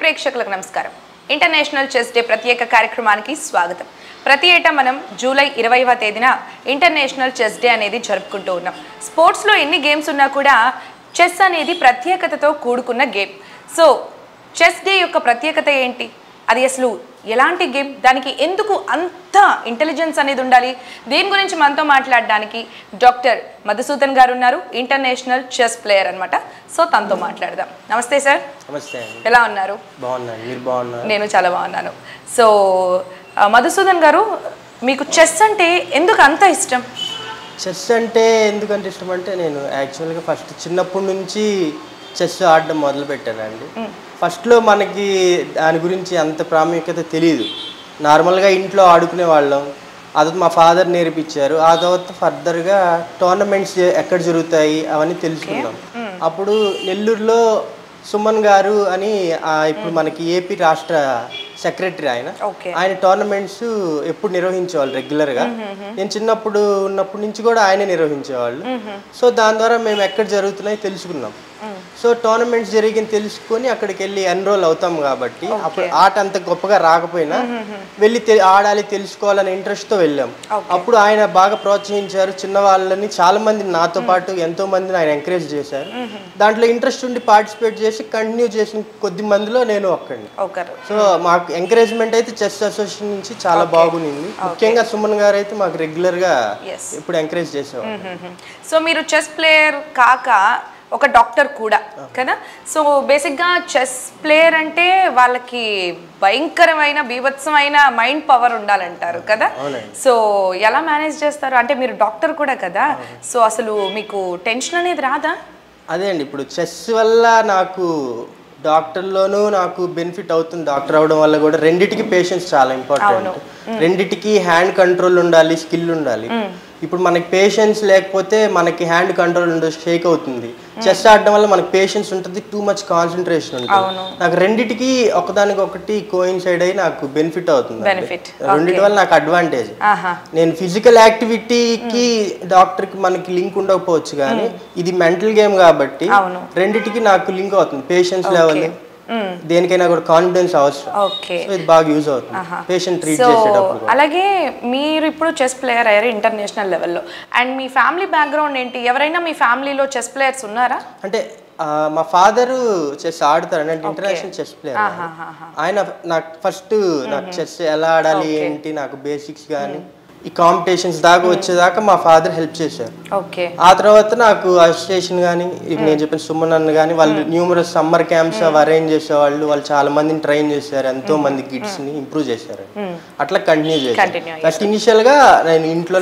ప్రేక్షకులకు నమస్కారం international chess day ప్రత్యేక కార్యక్రమానికి స్వాగతం ప్రతి ఏటా మనం జూలై ఇరవైవ తేదీన ఇంటర్నేషనల్ చెస్ డే అనేది జరుపుకుంటూ ఉన్నాం స్పోర్ట్స్లో ఎన్ని గేమ్స్ ఉన్నా కూడా చెస్ అనేది ప్రత్యేకతతో కూడుకున్న గేమ్ సో చెస్ డే యొక్క ప్రత్యేకత ఏంటి అది అసలు ఎలాంటి గేమ్ దానికి ఎందుకు అంత ఇంటెలిజెన్స్ అనేది ఉండాలి దీని గురించి మనతో మాట్లాడడానికి డాక్టర్ మధుసూదన్ గారు ఉన్నారు ఇంటర్నేషనల్ చెస్ ప్లేయర్ అన్నమాట సో తనతో మాట్లాడదాం నమస్తే సార్ నమస్తే అండి ఎలా ఉన్నారు బాగున్నాను మీరు బాగున్నారు నేను చాలా బాగున్నాను సో ఆ, మధుసూదన్ గారు మీకు చెస్ అంటే ఎందుకు అంత ఇష్టం చెస్ అంటే ఎందుకంటే ఇష్టం అంటే నేను యాక్చువల్గా ఫస్ట్ చిన్నప్పటి నుంచి చెస్ ఆడడం మొదలు పెట్టానండి ఫస్ట్లో మనకి దాని గురించి అంత ప్రాముఖ్యత తెలియదు నార్మల్గా ఇంట్లో ఆడుకునే వాళ్ళం అది మా ఫాదర్ నేర్పించారు ఆ తర్వాత ఫర్దర్గా టోర్నమెంట్స్ ఎక్కడ జరుగుతాయి అవన్నీ తెలుసుకున్నాం అప్పుడు నెల్లూరులో సుమన్ గారు అని ఆ, ఇప్పుడు మనకి ఏపీ రాష్ట్ర సెక్రటరీ ఆయన ఓకే ఆయన టోర్నమెంట్స్ ఎప్పుడు నిర్వహించేవాళ్ళు రెగ్యులర్గా నేను చిన్నప్పుడు ఉన్నప్పటి నుంచి కూడా ఆయనే నిర్వహించేవాళ్ళు సో దాని ద్వారా మేము ఎక్కడ జరుగుతున్నాయి తెలుసుకున్నాం సో టోర్నమెంట్స్ జరిగింది తెలుసుకొని అక్కడికి వెళ్ళి ఎన్రోల్ అవుతాం కాబట్టి అప్పుడు ఆట అంత గొప్పగా రాకపోయినా వెళ్ళి తె- ఆడాలి తెలుసుకోవాలనే ఇంట్రెస్ట్తో వెళ్ళాం అప్పుడు ఆయన బాగా ప్రోత్సహించారు చిన్న వాళ్ళని చాలా మంది నాతో పాటు ఎంతో మందిని ఆయన ఎంకరేజ్ చేశారు దాంట్లో ఇంట్రెస్ట్ ఉండి పార్టిసిపేట్ చేసి కంటిన్యూ చేసిన కొద్ది మందిలో నేను ఒక్కడిని ఒకరు సో మాకు ఎంకరేజ్మెంట్ అయితే చెస్ అసోసియేషన్ నుంచి చాలా బాగుంది ముఖ్యంగా సుమన్ గారు అయితే మాకు రెగ్యులర్ గా Yes. ఇప్పుడు ఎంకరేజ్ చేసేవారు సో మీరు చెస్ ప్లేయర్ కాక ఒక డాక్టర్ కూడా కదా సో బేసిక్గా చెస్ ప్లేయర్ అంటే వాళ్ళకి భయంకరమైన బీభత్సమైన మైండ్ పవర్ ఉండాలంటారు కదా అవునండి. సో ఎలా మేనేజ్ చేస్తారు అంటే మీరు డాక్టర్ కూడా కదా సో అసలు మీకు టెన్షన్ అనేది రాదా అదే అండి ఇప్పుడు చెస్ వల్ల నాకు డాక్టర్లోనూ నాకు బెనిఫిట్ అవుతుంది డాక్టర్ అవడం వల్ల కూడా రెండిటికి పేషెన్స్ చాలా ఇంపార్టెంట్ రెండిటికి హ్యాండ్ కంట్రోల్ ఉండాలి స్కిల్ ఉండాలి ఇప్పుడు మనకి పేషెన్స్ లేకపోతే మనకి హ్యాండ్ కంట్రోల్ ఉండదు షేక్ అవుతుంది చెస్ ఆడడం వల్ల మనకి పేషెన్స్ ఉంటుంది టూ మచ్ కాన్సన్ట్రేషన్ ఉంటుంది నాకు రెండిటికి ఒకదానికి ఒకటి కోయిన్సైడ్ అయ్యి నాకు బెనిఫిట్ అవుతుంది Benefit. రెండిటి వల్ల నాకు అడ్వాంటేజ్ ఆహా నేను ఫిజికల్ యాక్టివిటీకి డాక్టర్ కి మనకి లింక్ ఉండకపోవచ్చు కానీ ఇది మెంటల్ గేమ్ కాబట్టి అవును. రెండిటికి నాకు లింక్ అవుతుంది పేషెన్స్ లెవెల్ దేనికైనా కూడా కాన్ఫిడెన్స్ అవసరం ఓకే సో ఇది బాగా యూజ్ అవుతుంది పేషెంట్ ట్రీట్ సో చేసేటప్పుడు కూడా. అలాగే మీరు ఇప్పుడు చెస్ ప్లేయర్ అయ్యారు ఇంటర్నేషనల్ లెవెల్లో అండ్ మీ ఫ్యామిలీ బ్యాక్గ్రౌండ్ ఏంటి ఎవరైనా మీ ఫ్యామిలీలో చెస్ ప్లేయర్స్ ఉన్నారా అంటే ఆ, మా ఫాదర్ చెస్ ఆడతారు అంటే ఇంటర్నేషనల్ చెస్ ప్లేయర్ ఆయన నాకు ఫస్ట్ నాకు చెస్ ఎలా ఆడాలి ఏంటి నాకు బేసిక్స్ కానీ ఈ కాంపిటీషన్స్ దాకా వచ్చేదాకా మా ఫాదర్ హెల్ప్ చేశారు ఓకే ఆ తర్వాత నాకు అసోసియేషన్ కానీ నేను చెప్పిన సుమన్ అన్న కానీ వాళ్ళు న్యూమరస్ సమ్మర్ క్యాంప్స్ అవి అరేంజ్ చేసేవాళ్ళు వాళ్ళు చాలా మందిని ట్రైన్ చేశారు ఎంతో మంది కిడ్స్ ని ఇంప్రూవ్ చేశారు అట్లా కంటిన్యూ చేశారు Continue ఫస్ట్ ఇనిషియల్ గా నేను ఇంట్లో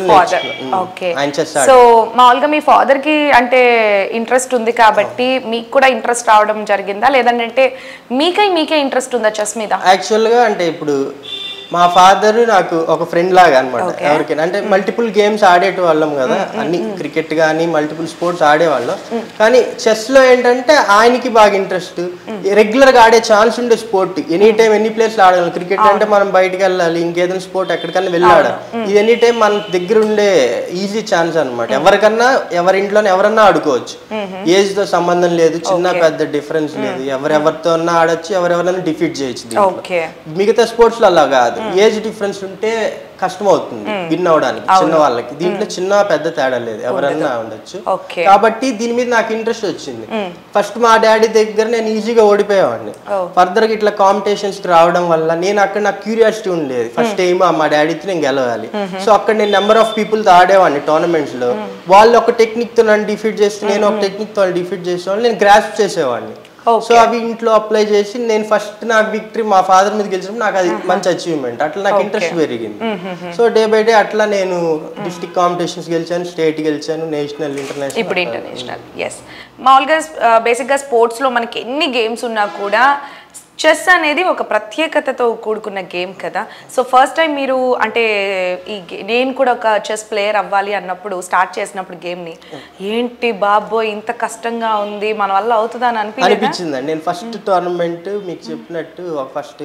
ఓకే ఆయన సో చేస్తాడు మామూలుగా మీ ఫాదర్ కి అంటే ఇంట్రెస్ట్ ఉంది కాబట్టి మీకు కూడా ఇంట్రెస్ట్ రావడం జరిగిందా లేదంటే మీకై మీకే ఇంట్రెస్ట్ ఉందా చెస్ మీద యాక్చువల్ గా అంటే ఇప్పుడు మా ఫాదర్ నాకు ఒక ఫ్రెండ్ లాగా అనమాట ఎవరికైనా అంటే మల్టిపుల్ గేమ్స్ ఆడేటి వాళ్ళం కదా అన్ని క్రికెట్ కానీ మల్టిపుల్ స్పోర్ట్స్ ఆడేవాళ్ళం కానీ చెస్ లో ఏంటంటే ఆయనకి బాగా ఇంట్రెస్ట్ రెగ్యులర్ గా ఆడే ఛాన్స్ ఉండే స్పోర్ట్ ఎనీ టైం ఎన్ని ప్లేస్ ఆడగలం క్రికెట్ అంటే మనం బయటకు వెళ్ళాలి ఇంకేదైనా స్పోర్ట్ ఎక్కడికన్నా వెళ్ళి ఆడాలి ఇది ఎనీ టైం మన దగ్గర ఉండే ఈజీ ఛాన్స్ అన్నమాట ఎవరికన్నా ఎవరి ఇంట్లోనే ఎవరన్నా ఆడుకోవచ్చు ఏజ్ తో సంబంధం లేదు చిన్న పెద్ద డిఫరెన్స్ లేదు ఎవరెవరితో ఆడొచ్చు ఎవరెవరైనా డిఫీట్ చేయొచ్చు దీంట్లో. ఓకే మిగతా స్పోర్ట్స్ లో అలా కాదు ఏజ్ డిఫరెన్స్ ఉంటే కష్టం అవుతుంది విన్ అవడానికి చిన్న వాళ్ళకి దీంట్లో చిన్న పెద్ద తేడా లేదు ఎవరన్నా ఉండొచ్చు ఓకే కాబట్టి దీని మీద నాకు ఇంట్రెస్ట్ వచ్చింది ఫస్ట్ మా డాడీ దగ్గర నేను ఈజీగా ఓడిపోయేవాడిని Oh. ఫర్దర్ గా ఇట్లా కాంపిటీషన్స్ కి రావడం వల్ల నేను అక్కడ నాకు క్యూరియాసిటీ ఉండేది ఫస్ట్ టైం మా డాడీతో నేను గెలవాలి సో అక్కడ నేను నెంబర్ ఆఫ్ పీపుల్ తో ఆడేవాడిని టోర్నమెంట్స్ లో వాళ్ళు ఒక టెక్నిక్ తో నన్ను డిఫీట్ చేస్తే నేను ఒక టెక్నిక్ తో డిఫీట్ చేసేవాడిని నేను గ్రాస్ప్ చేసేవాడిని Okay. సో అవి ఇంట్లో అప్లై చేసి నేను ఫస్ట్ నాకు విక్టరీ మా ఫాదర్ మీద గెలిచినప్పుడు నాకు అది మంచి అచీవ్మెంట్ అట్లా నాకు ఇంట్రెస్ట్ పెరిగింది సో డే బై డే అట్లా నేను డిస్ట్రిక్ట్ కాంపిటీషన్స్ గెలిచాను స్టేట్ గెలిచాను నేషనల్ ఇంటర్నేషనల్ ఇప్పుడు ఇంటర్నేషనల్ ఎస్ మామూలుగా బేసిక్గా స్పోర్ట్స్లో మనకి ఎన్ని గేమ్స్ ఉన్నా కూడా చెస్ అనేది ఒక ప్రత్యేకతతో కూడుకున్న గేమ్ కదా సో ఫస్ట్ టైం మీరు అంటే ఈ గే- నేను కూడా ఒక చెస్ ప్లేయర్ అవ్వాలి అన్నప్పుడు స్టార్ట్ చేసినప్పుడు గేమ్ని ఏంటి బాబోయ్ ఇంత కష్టంగా ఉంది మన వల్ల అవుతుందా అని అనిపించలేదా అనిపించిందండి నేను ఫస్ట్ టోర్నమెంట్ మీకు చెప్పినట్టు ఒక ఫస్ట్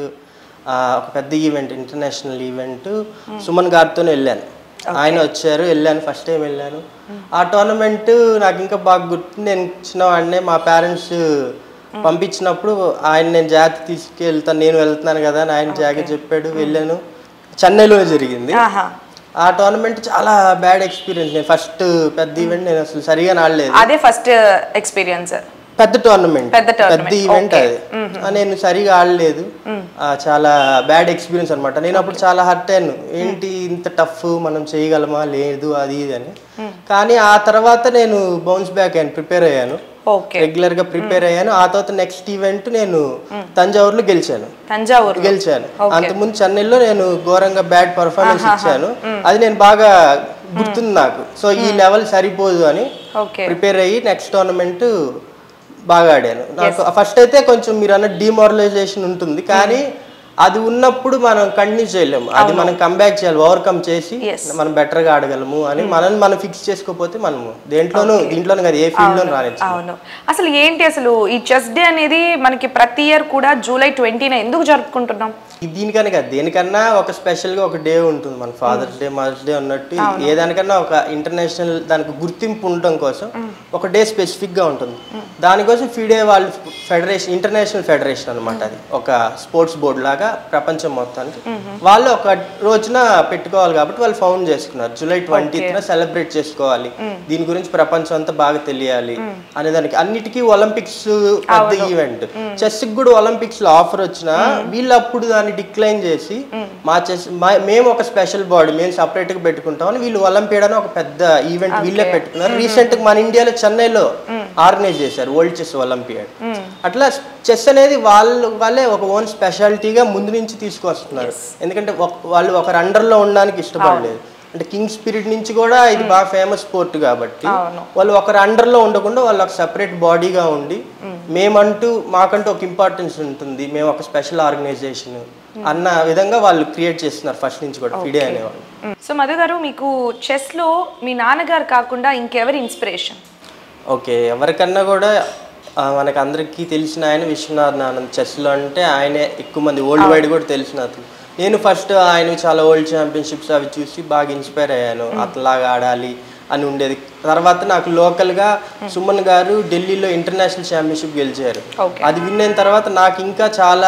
ఒక పెద్ద ఈవెంట్ ఇంటర్నేషనల్ ఈవెంట్ సుమన్ గారితోనే వెళ్ళాను ఆయన వచ్చారు వెళ్ళాను ఫస్ట్ టైం వెళ్ళాను ఆ టోర్నమెంట్ నాకు ఇంకా బాగా గుర్తు నేను చిన్నవాడినే మా పేరెంట్స్ పంపించినప్పుడు ఆయన నేను జాగ్రత్త తీసుకెళ్తాను నేను వెళ్తున్నాను కదా అని ఆయన జాగ్రత్త చెప్పాడు వెళ్ళాను చెన్నైలో జరిగింది ఆహా ఆ టోర్నమెంట్ చాలా బ్యాడ్ ఎక్స్పీరియన్స్ నేను ఫస్ట్ పెద్ద ఈవెంట్ నేను అసలు సరిగా ఆడలేదు అదే ఫస్ట్ ఎక్స్పీరియన్స్ పెద్ద టోర్నమెంట్ పెద్ద tournament, పెద్ద ఈవెంట్ okay. అది ఆ, నేను సరిగా ఆడలేదు ఆ, చాలా బ్యాడ్ ఎక్స్పీరియన్స్ అన్నమాట నేను అప్పుడు చాలా హర్ట్ అయ్యాను ఏంటి ఇంత టఫ్ మనం చేయగలమా లేదు అది ఇది అని కానీ ఆ తర్వాత నేను బౌన్స్ బ్యాక్ అయ్యాను ప్రిపేర్ అయ్యాను ఓకే రెగ్యులర్ గా ప్రిపేర్ అయ్యాను ఆ తర్వాత నెక్స్ట్ ఈవెంట్ నేను తంజావూరులో గెలిచాను తంజావూరు గెలిచాను అంతకుముందు చెన్నైలో నేను ఘోరంగా బ్యాడ్ పర్ఫార్మెన్స్ ఇచ్చాను అది నేను బాగా గుర్తుంది నాకు సో ఈ లెవెల్ సరిపోదు అని ఓకే ప్రిపేర్ అయ్యి నెక్స్ట్ టోర్నమెంట్ బాగా ఆడాను నాకు ఫస్ట్ అయితే కొంచెం మీరు అన్న డిమారలైజేషన్ ఉంటుంది కానీ అది ఉన్నప్పుడు మనం కంటిన్యూ చేయలేము అది మనం కంబ్యాక్ చేయాలి ఓవర్కమ్ చేసి Yes. మనం better గా ఆడగలము అని మనల్ని మనం ఫిక్స్ చేసుకోకపోతే మనము దేంట్లోనూ దీంట్లోనూ కాదు ఏ ఫీల్డ్ లో రాలేదు అవును అసలు ఏంటి అసలు ఈ చెస్ డే అనేది మనకి ప్రతి ఇయర్ కూడా జూలై ట్వంటీన ఎందుకు జరుపుకుంటున్నాం దీనికని కాదు దేనికన్నా ఒక స్పెషల్ గా ఒక డే ఉంటుంది మన ఫాదర్స్ డే మదర్స్ డే అన్నట్టు ఏ దానికన్నా ఒక ఇంటర్నేషనల్ దానికి గుర్తింపు ఉండటం కోసం ఒక డే స్పెసిఫిక్ గా ఉంటుంది దానికోసం ఫిడే వాళ్ళు ఫెడరేషన్ ఇంటర్నేషనల్ ఫెడరేషన్ అన్నమాట అది ఒక స్పోర్ట్స్ బోర్డు లాగా ప్రపంచం మొత్తానికి వాళ్ళు ఒక రోజున పెట్టుకోవాలి కాబట్టి వాళ్ళు ఫౌండ్ చేసుకున్నారు జూలై ట్వంటీత్న సెలబ్రేట్ చేసుకోవాలి దీని గురించి ప్రపంచం అంతా బాగా తెలియాలి అనే దానికి అన్నిటికీ ఒలింపిక్స్ పెద్ద ఈవెంట్ చెస్ కూడా ఒలింపిక్స్ లో ఆఫర్ వచ్చినా వీళ్ళు అప్పుడు దాన్ని డిక్లైన్ చేసి మా చెస్ మేము ఒక స్పెషల్ బాడీ మేము సపరేట్ గా పెట్టుకుంటామని వీళ్ళు ఒలింపియాడ్ అని ఒక పెద్ద ఈవెంట్ వీళ్ళే పెట్టుకున్నారు రీసెంట్ గా మన ఇండియాలో చెన్నైలో ఆర్గనైజ్ చేశారు వరల్డ్ చెస్ ఒలింపియాడ్ అట్లా చెస్ అనేది వాళ్ళు వాళ్ళే ఒక ఓన్ స్పెషాలిటీగా ముందు నుంచి తీసుకొస్తున్నారు ఎందుకంటే ఒక- వాళ్ళు ఒకరు అండర్ లో ఉండడానికి ఇష్టపడలేదు అంటే కింగ్ స్పిరిట్ నుంచి కూడా ఇది బాగా ఫేమస్ స్పోర్ట్ కాబట్టి అవును. వాళ్ళు ఒకరు అండర్ లో ఉండకుండా వాళ్ళు ఒక సెపరేట్ బాడీగా ఉండి మేమంటూ మాకంటూ ఒక ఇంపార్టెన్స్ ఉంటుంది మేము ఒక స్పెషల్ ఆర్గనైజేషన్ అన్న విధంగా వాళ్ళు క్రియేట్ చేస్తున్నారు ఫస్ట్ నుంచి కూడా ఫిడే అనేవాళ్ళు సో మధు గారు మీకు చెస్ లో మీ నాన్నగారు కాకుండా ఇంకెవరి ఇన్స్పిరేషన్ ఓకే ఎవరికన్నా కూడా ఆ, మనకు అందరికీ తెలిసిన ఆయన విశ్వనాథ్ ఆనంద్ చెస్లో అంటే ఆయనే ఎక్కువ మంది వరల్డ్ వైడ్ కూడా తెలిసిన అతను నేను ఫస్ట్ ఆయన చాలా వరల్డ్ ఛాంపియన్షిప్స్ అవి చూసి బాగా ఇన్స్పైర్ అయ్యాను అతలాగా ఆడాలి అని ఉండేది తర్వాత నాకు లోకల్గా సుమన్ గారు ఢిల్లీలో ఇంటర్నేషనల్ ఛాంపియన్షిప్ గెలిచారు Okay. అది విన్ అయిన తర్వాత నాకు ఇంకా చాలా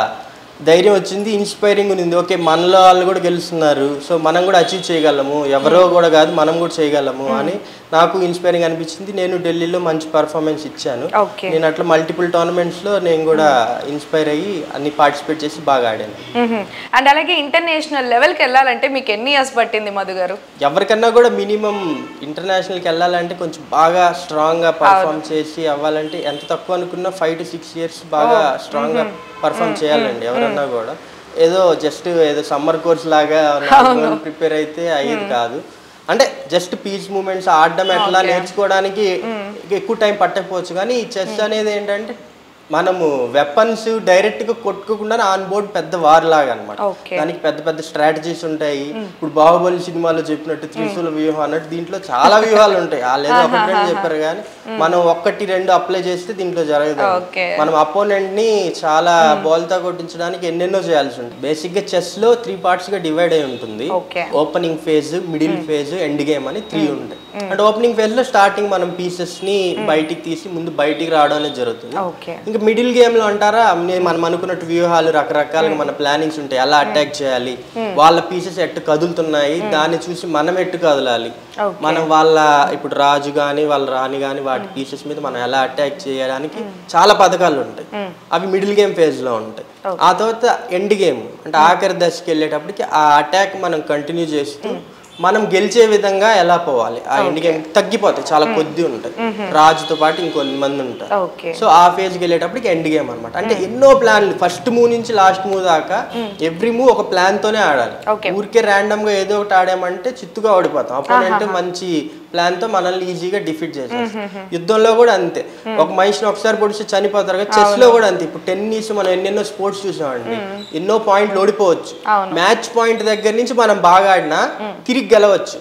ధైర్యం వచ్చింది ఇన్స్పైరింగ్ ఉంది ఓకే మనలో వాళ్ళు కూడా గెలుస్తున్నారు సో మనం కూడా అచీవ్ చేయగలము ఎవరో కూడా కాదు మనం కూడా చేయగలము అని నాకు ఇన్స్పైరింగ్ అనిపించింది నేను ఢిల్లీలో మంచి పర్ఫార్మెన్స్ ఇచ్చాను ఓకే నేను అట్లా మల్టిపుల్ టోర్నమెంట్స్లో నేను కూడా ఇన్స్పైర్ అయ్యి అన్ని పార్టిసిపేట్ చేసి బాగా ఆడాను అండ్ అలాగే ఇంటర్నేషనల్ లెవెల్కి వెళ్ళాలంటే మీకు ఎన్ని ఇయర్స్ పట్టింది మధు గారు ఎవరికన్నా కూడా మినిమం ఇంటర్నేషనల్కి వెళ్ళాలంటే కొంచెం బాగా స్ట్రాంగ్గా పర్ఫామ్ చేసి అవ్వాలంటే ఎంత తక్కువ అనుకున్నా ఫైవ్ టు సిక్స్ ఇయర్స్ బాగా స్ట్రాంగ్గా పర్ఫామ్ చేయాలండి ఎవరన్నా కూడా ఏదో జస్ట్ ఏదో సమ్మర్ కోర్స్ లాగా ప్రిపేర్ అయితే అయ్యేది కాదు అంటే జస్ట్ పీస్ మూమెంట్స్ ఆడడం ఎట్లా నేర్చుకోవడానికి ఎక్కువ టైం పట్టకపోవచ్చు కానీ ఈ చెస్ అనేది ఏంటంటే మనము వెపన్స్ డైరెక్ట్ గా కొట్టుకోకుండా ఆన్ బోర్డ్ పెద్ద వార్ లాగా అనమాట Okay. దానికి పెద్ద పెద్ద స్ట్రాటజీస్ ఉంటాయి ఇప్పుడు బాహుబలి సినిమాలో చెప్పినట్టు త్రిశూల వ్యూహం అన్నట్టు దీంట్లో చాలా వ్యూహాలు ఉంటాయి వాళ్ళు ఏదో ఒకటి రెండు చెప్పారు కానీ మనం ఒక్కటి రెండు అప్లై చేస్తే దీంట్లో జరగదు Okay. మనం అపోనెంట్ ని చాలా బోల్తా కొట్టించడానికి ఎన్నెన్నో చేయాల్సి ఉంటుంది బేసిక్ గా చెస్ లో త్రీ పార్ట్స్ గా డివైడ్ అయి ఉంటుంది Okay. Opening phase middle phase end game అని త్రీ ఉంటాయి అంటే ఓపెనింగ్ ఫేజ్ లో స్టార్టింగ్ మనం పీసెస్ ని బయటికి తీసి ముందు బయటికి రావడం అనేది జరుగుతుంది ఓకే ఇంకా మిడిల్ గేమ్ లో అంటారా నే- మనం అనుకున్నట్టు వ్యూహాలు రకరకాలుగా మన ప్లానింగ్స్ ఉంటాయి ఎలా అటాక్ చేయాలి వాళ్ళ పీసెస్ ఎట్టు కదులుతున్నాయి దాన్ని చూసి మనం ఎట్టు కదలాలి Okay. మనం వాళ్ళ ఇప్పుడు రాజు గాని వాళ్ళ రాణి గాని వాటి పీసెస్ మీద మనం ఎలా అటాక్ చేయడానికి చాలా పథకాలు ఉంటాయి అవి మిడిల్ గేమ్ ఫేజ్ లో ఉంటాయి ఆ తర్వాత ఎండ్ గేమ్ అంటే ఆఖరి దశకి వెళ్ళేటప్పటికి ఆ అటాక్ మనం కంటిన్యూ చేస్తూ మనం గెలిచే విధంగా ఎలా పోవాలి ఆ ఎండ్ గేమ్ తగ్గిపోతాయి చాలా కొద్ది ఉంటాయి రాజుతో పాటు ఇంకొన్ని మంది ఉంటారు ఓకే సో ఆ ఫేజ్కి వెళ్ళేటప్పటికి ఎండ్ గేమ్ అన్నమాట అంటే ఎన్నో ప్లాన్లు ఫస్ట్ మూవ్ నుంచి లాస్ట్ మూవ్ దాకా ఎవ్రీ మూవ్ ఒక ప్లాన్ తోనే ఆడాలి Okay. ఊరికే ర్యాండమ్ గా ఏదో ఒకటి ఆడామంటే చిత్తుగా ఓడిపోతాం అపోనెంట్ మంచి ప్లాన్ తో మనల్ని ఈజీగా డిఫీట్ చేసేస్తాం యుద్ధంలో కూడా అంతే ఒక మనిషిని ఒకసారి పొడిచి చనిపోతారు కదా చెస్ లో కూడా అంతే ఇప్పుడు టెన్నిస్ మనం ఎన్నెన్నో స్పోర్ట్స్ చూసామండి ఎన్నో పాయింట్లు ఓడిపోవచ్చు మ్యాచ్ పాయింట్ దగ్గర నుంచి మనం బాగా ఆడినా తిరిగి గెలవచ్చు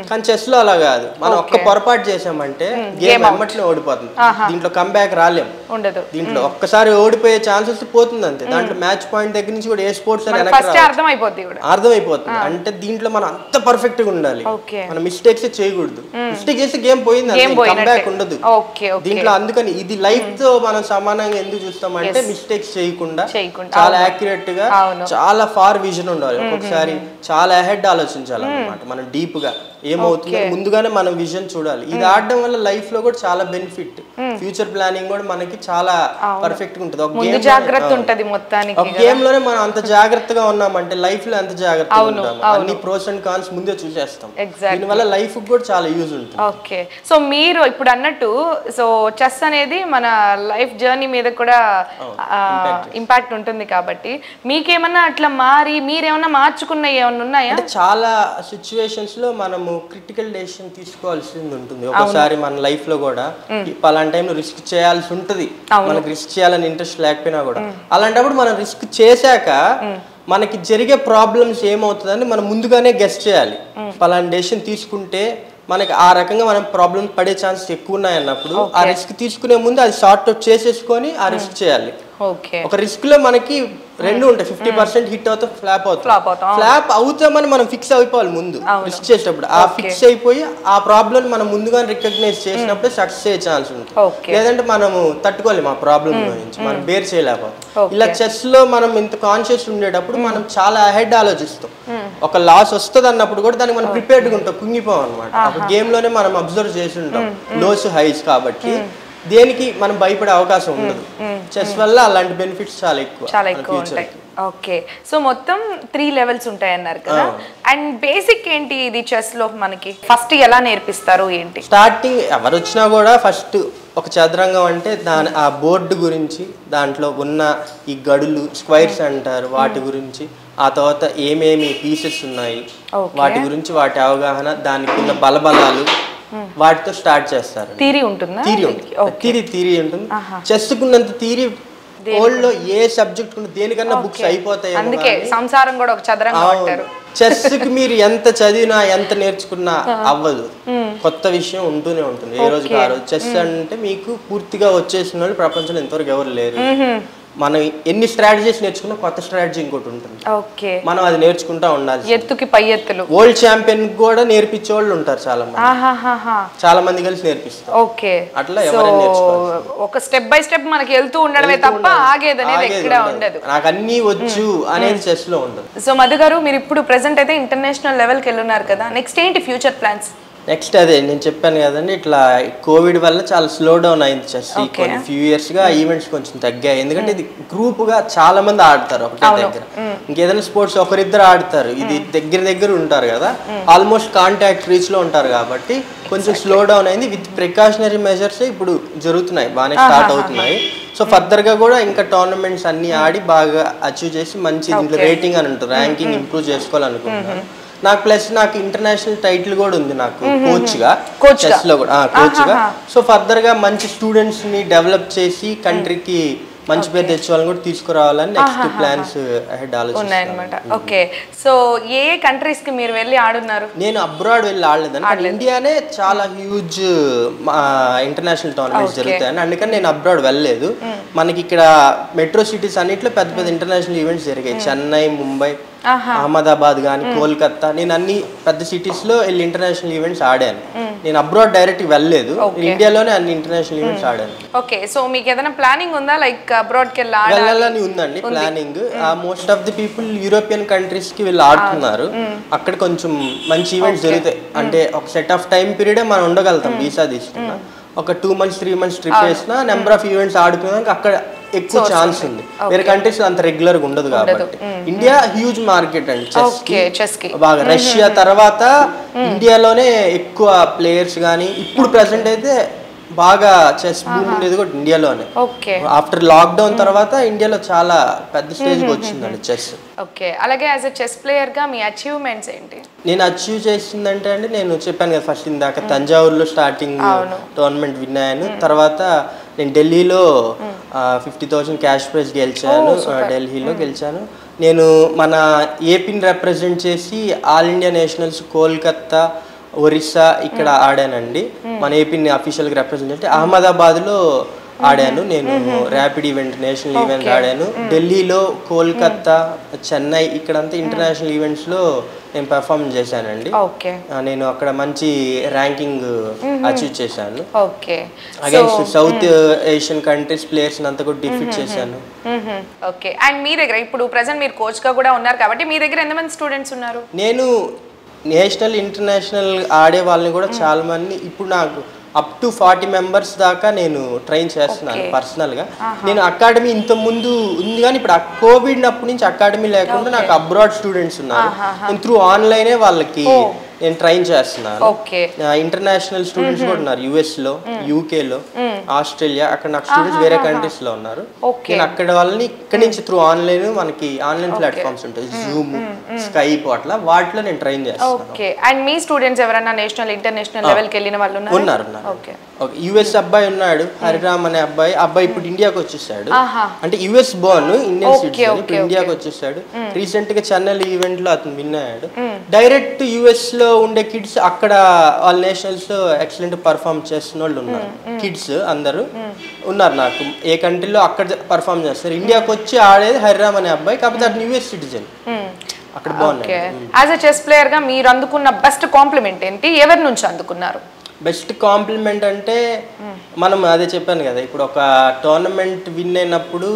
కానీ చెస్ లో అలా కాదు మనం ఒక్క పొరపాటు చేసామంటే గేమ్ వెమ్మటనే ఓడిపోతుంది దీంట్లో కంబ్యాక్ రాలేం ఉండదు దీంట్లో ఒక్కసారి ఓడిపోయే ఛాన్సెస్ పోతుంది అంతే దాంట్లో మ్యాచ్ పాయింట్ దగ్గర నుంచి కూడా ఏ స్పోర్ట్స్ అని వెనక్కి ఫస్ట్ అర్థం అయిపోద్ది కూడా అర్థమైపోతుంది అంటే దీంట్లో మనం అంత పర్ఫెక్ట్ గా ఉండాలి ఓకే మనం మిస్టేక్స్ చేయకూడదు మిస్టేక్ చేస్తే గేమ్ పోయింది Game పోయినట్టే. కంబ్యాక్ ఉండదు ఓకే ఓకే దీంట్లో అందుకని ఇది లైఫ్ తో మనం సమానంగా ఎందుకు చూస్తామంటే మిస్టేక్స్ చేయకుండా చేయకుండా. చాలా యాక్యురేట్ గా అవును. చాలా ఫార్ విజన్ ఉండాలి ఒక్కొక్కసారి చాలా అహెడ్ ఆలోచించాలి అనమాట మనం డీప్ గా ఏమవుతుంది ముందుగానే మనం విజన్ చూడాలి ఇది ఆడడం వల్ల లైఫ్ లో కూడా చాలా బెనిఫిట్ ఫ్యూచర్ ప్లానింగ్ కూడా మనకి చాలా పర్ఫెక్ట్ గా ఉంటుంది ఒక ముందు game జాగ్రత్త లోనే- ఉంటది మొత్తానికి ఒక గేమ్ లోనే మనం అంత జాగ్రత్తగా ఉన్నామంటే లైఫ్ లో ఎంత జాగ్రత్తగా ఉంటాం అన్ని ప్రోస్ అండ్ కాన్స్ ముందే చూసేస్తాం Exactly. దీనివల్ల లైఫ్ కూడా చాలా యూజ్ ఉంటుంది ఓకే సో మీరు ఇప్పుడు అన్నట్టు సో చెస్ అనేది మన లైఫ్ జర్నీ మీద కూడా ఇంపాక్ట్ ఉంటుంది కాబట్టి మీకేమన్నా అట్లా మారి మీరేమన్నా మార్చుకున్నవి ఏమన్నా ఉన్నాయా అంటే చాలా సిచ్యువేషన్స్ లో మనము క్రిటికల్ డెసిషన్ తీసుకోవాల్సింది ఉంటుంది ఒకసారి మన లైఫ్ లో కూడా ఈ పలాంటి టైంలో రిస్క్ చేయాల్సి ఉంటుంది మనకి రిస్క్ చేయాలని ఇంట్రెస్ట్ లేకపోయినా కూడా అలాంటప్పుడు మనం రిస్క్ చేశాక మనకి జరిగే ప్రాబ్లమ్స్ ఏమవుతుందని మనం ముందుగానే గెస్ట్ చేయాలి పలాంటి డెసిషన్ తీసుకుంటే మనకి ఆ రకంగా మనం ప్రాబ్లమ్ పడే ఛాన్సెస్ ఎక్కువ ఉన్నాయి అన్నప్పుడు ఆ రిస్క్ తీసుకునే ముందు అది షార్ట్ అవుట్ చేసేసుకొని ఆ రిస్క్ చేయాలి ఓకే ఒక రిస్క్ లో మనకి రెండు ఉంటాయి ఫిఫ్టీ పర్సెంట్ హిట్ అవుతాం ఫ్లాప్ అవుతాం Flop అవుతాం, అవును. ఫ్లాప్ అవుతామని మనం ఫిక్స్ అయిపోవాలి ముందు రిస్క్ చేసేటప్పుడు ఆ ఫిక్స్ అయిపోయి ఆ ప్రాబ్లం మనం ముందుగా రికగ్నైజ్ చేసినప్పుడు సక్సెస్ అయ్యే ఛాన్స్ ఉంటుంది ఓకే లేదంటే మనము తట్టుకోలేము ఆ ప్రాబ్లం గురించి మనం బేర్ చేయలేకపోతాం Okay. ఇలా చెస్ లో మనం ఇంత కాన్షియస్ ఉండేటప్పుడు మనం చాలా అహెడ్ ఆలోచిస్తాం ఒక లాస్ వస్తుంది అన్నప్పుడు కూడా దానికి మనం ప్రిపేర్డ్ గా ఉంటాం కుంగిపోం అనమాట ఒక గేమ్ లోనే మనం అబ్జర్వ్ చేసి ఉంటాం లోస్ హైస్ కాబట్టి దేనికి మనం భయపడే అవకాశం ఉండదు చెస్ వల్ల అలాంటి బెనిఫిట్స్ చాలా ఎక్కువ చాలా మన ఎక్కువ future ఉంటాయి కి. ఓకే సో మొత్తం త్రీ లెవెల్స్ ఉంటాయి అన్నారు కదా అండ్ బేసిక్ ఏంటి ఇది చెస్ లో మనకి ఫస్ట్ ఎలా నేర్పిస్తారు ఏంటి స్టార్టింగ్ ఎవరు వచ్చినా కూడా ఫస్ట్ ఒక చదరంగం అంటే దాని ఆ బోర్డు గురించి దాంట్లో ఉన్న ఈ గడులు స్క్వైర్స్ అంటారు వాటి గురించి ఆ తర్వాత ఏమేమి పీసెస్ ఉన్నాయి Okay. వాటి గురించి వాటి అవగాహన దానికి ఉన్న బలబలాలు వాటితో స్టార్ట్ చేస్తారు థీరీ ఉంటుందా థీరీ ఉంటుంది థీరీ థీరీ ఉంటుంది చెస్కున్నంత థీరీ ఓల్డ్ లో ఏ సబ్జెక్ట్ దేనికన్నా బుక్స్ అయిపోతాయి అందుకే సంసారం కూడా ఒక చదరంగం అంటారు చెస్ కి మీరు ఎంత చదివినా ఎంత నేర్చుకున్నా అవ్వదు కొత్త విషయం ఉంటూనే ఉంటుంది ఏ రోజుకి ఆ రోజు చెస్ అంటే మీకు పూర్తిగా వచ్చేసిన వాళ్ళు ప్రపంచంలో ఎంతవరకు ఎవరు లేరు మనం ఎన్ని స్ట్రాటజీస్ నేర్చుకున్నా కొత్త స్ట్రాటజీ ఇంకోటి ఉంటుంది ఓకే మనం అది నేర్చుకుంటా ఉండాలి ఎత్తుకి పై ఎత్తులు వరల్డ్ ఛాంపియన్ కూడా నేర్పించే వాళ్ళు ఉంటారు చాలా మంది ఆహాహాహా చాలా మంది కలిసి నేర్పిస్తారు ఓకే అట్లా సో ఎవరైనా నేర్చుకోవాలి ఒక స్టెప్ బై స్టెప్ మనకి వెళ్తూ ఉండడమే తప్ప ఆగేది అనేది ఆగేది ఎక్కడ ఉండదు. ఉండదు నాకు అన్నీ వచ్చు అనేది చెస్ లో ఉండదు సో మధు గారు మీరు ఇప్పుడు ప్రెసెంట్ అయితే ఇంటర్నేషనల్ లెవెల్కి వెళ్ళున్నారు కదా నెక్స్ట్ ఏంటి ఫ్యూచర్ ప్లాన్స్ నెక్స్ట్ అదే నేను చెప్పాను కదండి ఇట్లా కోవిడ్ వల్ల చాలా స్లో డౌన్ అయింది చెస్ ఈ కొన్ని ఫ్యూ ఇయర్స్ గా ఈవెంట్స్ కొంచెం తగ్గాయి ఎందుకంటే ఇది గ్రూప్ గా చాలా మంది ఆడతారు ఒకటే దగ్గర ఇంకేదైనా స్పోర్ట్స్ ఒకరిద్దరు ఆడతారు ఇది దగ్గర దగ్గర ఉంటారు కదా ఆల్మోస్ట్ కాంటాక్ట్ రీచ్ లో ఉంటారు కాబట్టి కొంచెం స్లో డౌన్ అయింది విత్ ప్రికాషనరీ మెజర్స్ ఇప్పుడు జరుగుతున్నాయి బాగానే స్టార్ట్ అవుతున్నాయి సో ఫర్దర్ గా కూడా ఇంకా టోర్నమెంట్స్ అన్ని ఆడి బాగా అచీవ్ చేసి మంచి దీంట్లో రేటింగ్ అని ఉంటుంది ర్యాంకింగ్ ఇంప్రూవ్ చేసుకోవాలనుకుంటున్నాను నాకు ప్లస్ నాకు ఇంటర్నేషనల్ టైటిల్ కూడా ఉంది నాకు కోచ్ గా Coach గా? చెస్ లో కూడా కోచ్ గా సో ఫర్దర్ గా మంచి స్టూడెంట్స్ ని డెవలప్ చేసి కంట్రీకి మంచి పేరు తెచ్చుకోవాలని కూడా తీసుకురావాలని నెక్స్ట్ ప్లాన్స్ హెడ్ ఆలోచిస్తున్నాను ఉన్నాయన్నమాట ఓకే సో ఏ కంట్రీస్ కి మీరు వెళ్ళి ఆడున్నారు నేను అబ్రాడ్ వెళ్ళి ఆడలేదని కానీ ఇండియానే చాలా హ్యూజ్ ఇంటర్నేషనల్ టోర్నమెంట్స్ జరుగుతాయని అందుకని నేను అబ్రాడ్ వెళ్ళలేదు మనకి ఇక్కడ మెట్రో సిటీస్ అన్నిట్లో పెద్ద పెద్ద ఇంటర్నేషనల్ ఈవెంట్స్ జరిగాయి చెన్నై ముంబై అహ్మదాబాద్ కానీ కోల్కతా నేను అన్ని పెద్ద సిటీస్ లో వెళ్ళి ఇంటర్నేషనల్ ఈవెంట్స్ ఆడాను నేను అబ్రాడ్ డైరెక్ట్ వెళ్ళలేదు నేను ఇండియాలోనే అన్ని ఇంటర్నేషనల్ ఈవెంట్స్ ఆడాను ఓకే సో మీకు ఏదైనా ప్లానింగ్ ఉందా లైక్ అబ్రాడ్కి వెళ్ళి ఆడాలి వెళ్ళాలని ఉందండి planning most of the people European countries కి వీళ్ళు ఆడుతున్నారు అక్కడ కొంచెం మంచి ఈవెంట్స్ జరుగుతాయి అంటే ఒక సెట్ ఆఫ్ టైం పీరియడ్ మనం ఉండగలుగుతాం వీసా తీసుకున్నా ఒక two months three months trip వేసినా నెంబర్ ఆఫ్ ఈవెంట్స్ ఆడుకున్నాక అక్కడ ఎక్కువ ఛాన్స్ ఉంది వేరే కంట్రీస్ అంత రెగ్యులర్ గా ఉండదు కాబట్టి ఇండియా హ్యూజ్ మార్కెట్ అండి చెస్ ఓకే చెస్ కి బాగా రష్యా తర్వాత ఇండియాలోనే ఎక్కువ ప్లేయర్స్ కానీ ఇప్పుడు ప్రెసెంట్ అయితే బాగా చెస్ భూమి ఉండేది కూడా ఇండియాలోనే ఓకే ఆఫ్టర్ లాక్డౌన్ తర్వాత ఇండియాలో చాలా పెద్ద స్టేజ్కి వచ్చిందండి చెస్ ఓకే అలాగే యాజ్ ఎ చెస్ ప్లేయర్ గా మీ అచీవ్మెంట్స్ ఏంటి నేను అచీవ్ చేసిందంటే అండి నేను చెప్పాను కదా ఫస్ట్ ఇందాక తంజావూరులో స్టార్టింగ్ టోర్నమెంట్ విన్ అయ్యాను తర్వాత నేను ఢిల్లీలో ఫిఫ్టీ థౌసండ్ క్యాష్ ప్రైజ్ గెలిచాను ఆ, ఢిల్లీలో గెలిచాను నేను మన ఏపీని రిప్రజెంట్ చేసి all India nationals Kolkata Orissa ఇక్కడ ఆడానండి మన ఏపీని అఫీషియల్గా రిప్రజెంట్ చేస్తే అహ్మదాబాద్లో ఆడాను నేను ర్యాపిడ్ ఈవెంట్ నేషనల్ ఈవెంట్ ఆడాను ఢిల్లీలో కోల్కత్తా చెన్నై ఇక్కడంతా ఇంటర్నేషనల్ ఈవెంట్స్లో నేను పెర్ఫార్మ్ చేశానండి ఓకే ఆ, నేను అక్కడ మంచి ర్యాంకింగ్ అచీవ్ చేశాను okay against South Asian countries players అంతా కూడా డిఫీట్ చేశాను ఓకే అండ్ మీ దగ్గర ఇప్పుడు ప్రజెంట్ మీరు కోచ్ గా కూడా ఉన్నారు కాబట్టి మీ దగ్గర ఎంతమంది స్టూడెంట్స్ ఉన్నారు నేను నేషనల్ ఇంటర్నేషనల్ ఆడే వాళ్ళని కూడా చాలా మంది ఇప్పుడు నాకు అప్ టు ఫార్టీ మెంబర్స్ దాకా నేను ట్రైన్ చేస్తున్నాను పర్సనల్ గా నేను అకాడమీ ఇంత ముందు ఉంది కానీ ఇప్పుడు కోవిడ్ అప్పటి నుంచి అకాడమీ లేకుండా నాకు అబ్రాడ్ స్టూడెంట్స్ ఉన్నారు నేను త్రూ ఆన్లైనే వాళ్ళకి నేను ట్రైన్ చేస్తున్నాను ఓకే ఇంటర్నేషనల్ స్టూడెంట్స్ కూడా ఉన్నారు యుఎస్ లో యూకే లో ఆస్ట్రేలియా అక్కడ నాకు స్టూడెంట్స్ వేరే కంట్రీస్ లో ఉన్నారు Okay. నేను అక్కడ వాళ్ళని ఇక్కడ నుంచి త్రూ ఆన్లైన్ మనకి ఆన్లైన్ ప్లాట్ఫామ్స్ ఉంటాయి జూమ్ స్కైప్ అట్లా వాటిలో నేను ట్రైన్ చేస్తాను ఓకే అండ్ మీ స్టూడెంట్స్ ఎవరైనా నేషనల్ ఇంటర్నేషనల్ లెవెల్ కి వెళ్ళిన వాళ్ళు ఉన్నారు ఉన్నారు ఉన్నారు ఓకే ఓకే యుఎస్ అబ్బాయి ఉన్నాడు హరిరామ్ అనే అబ్బాయి అబ్బాయి ఇప్పుడు ఇండియాకి వచ్చేసాడు ఆహా అంటే US born Indian Okay, citizen okay, ఇప్పుడు ఇండియాకి వచ్చేసాడు రీసెంట్ గా చెన్నై ఈవెంట్ లో అతను విన్ అయ్యాడు డైరెక్ట్ యుఎస్ లో ఉండే కిడ్స్ అక్కడ వాళ్ళ నేషనల్స్ లో ఎక్సలెంట్ పర్ఫామ్ చేస్తున్న వాళ్ళు ఉన్నారు కిడ్స్ అందరూ ఉన్నారు నాకు ఏ కంట్రీలో అక్కడ పర్ఫామ్ చేస్తారు ఇండియాకి వచ్చి ఆడేది హరిరామ్ అనే అబ్బాయి కాకపోతే అతను యుఎస్ సిటిజన్ అక్కడ బాగున్నాడు okay as a chess player గా మీరు అందుకున్న బెస్ట్ కాంప్లిమెంట్ ఏంటి ఎవరి నుంచి అందుకున్నారు బెస్ట్ కాంప్లిమెంట్ అంటే మనం అదే చెప్పాను కదా ఇప్పుడు ఒక టోర్నమెంట్ విన్ అయినప్పుడు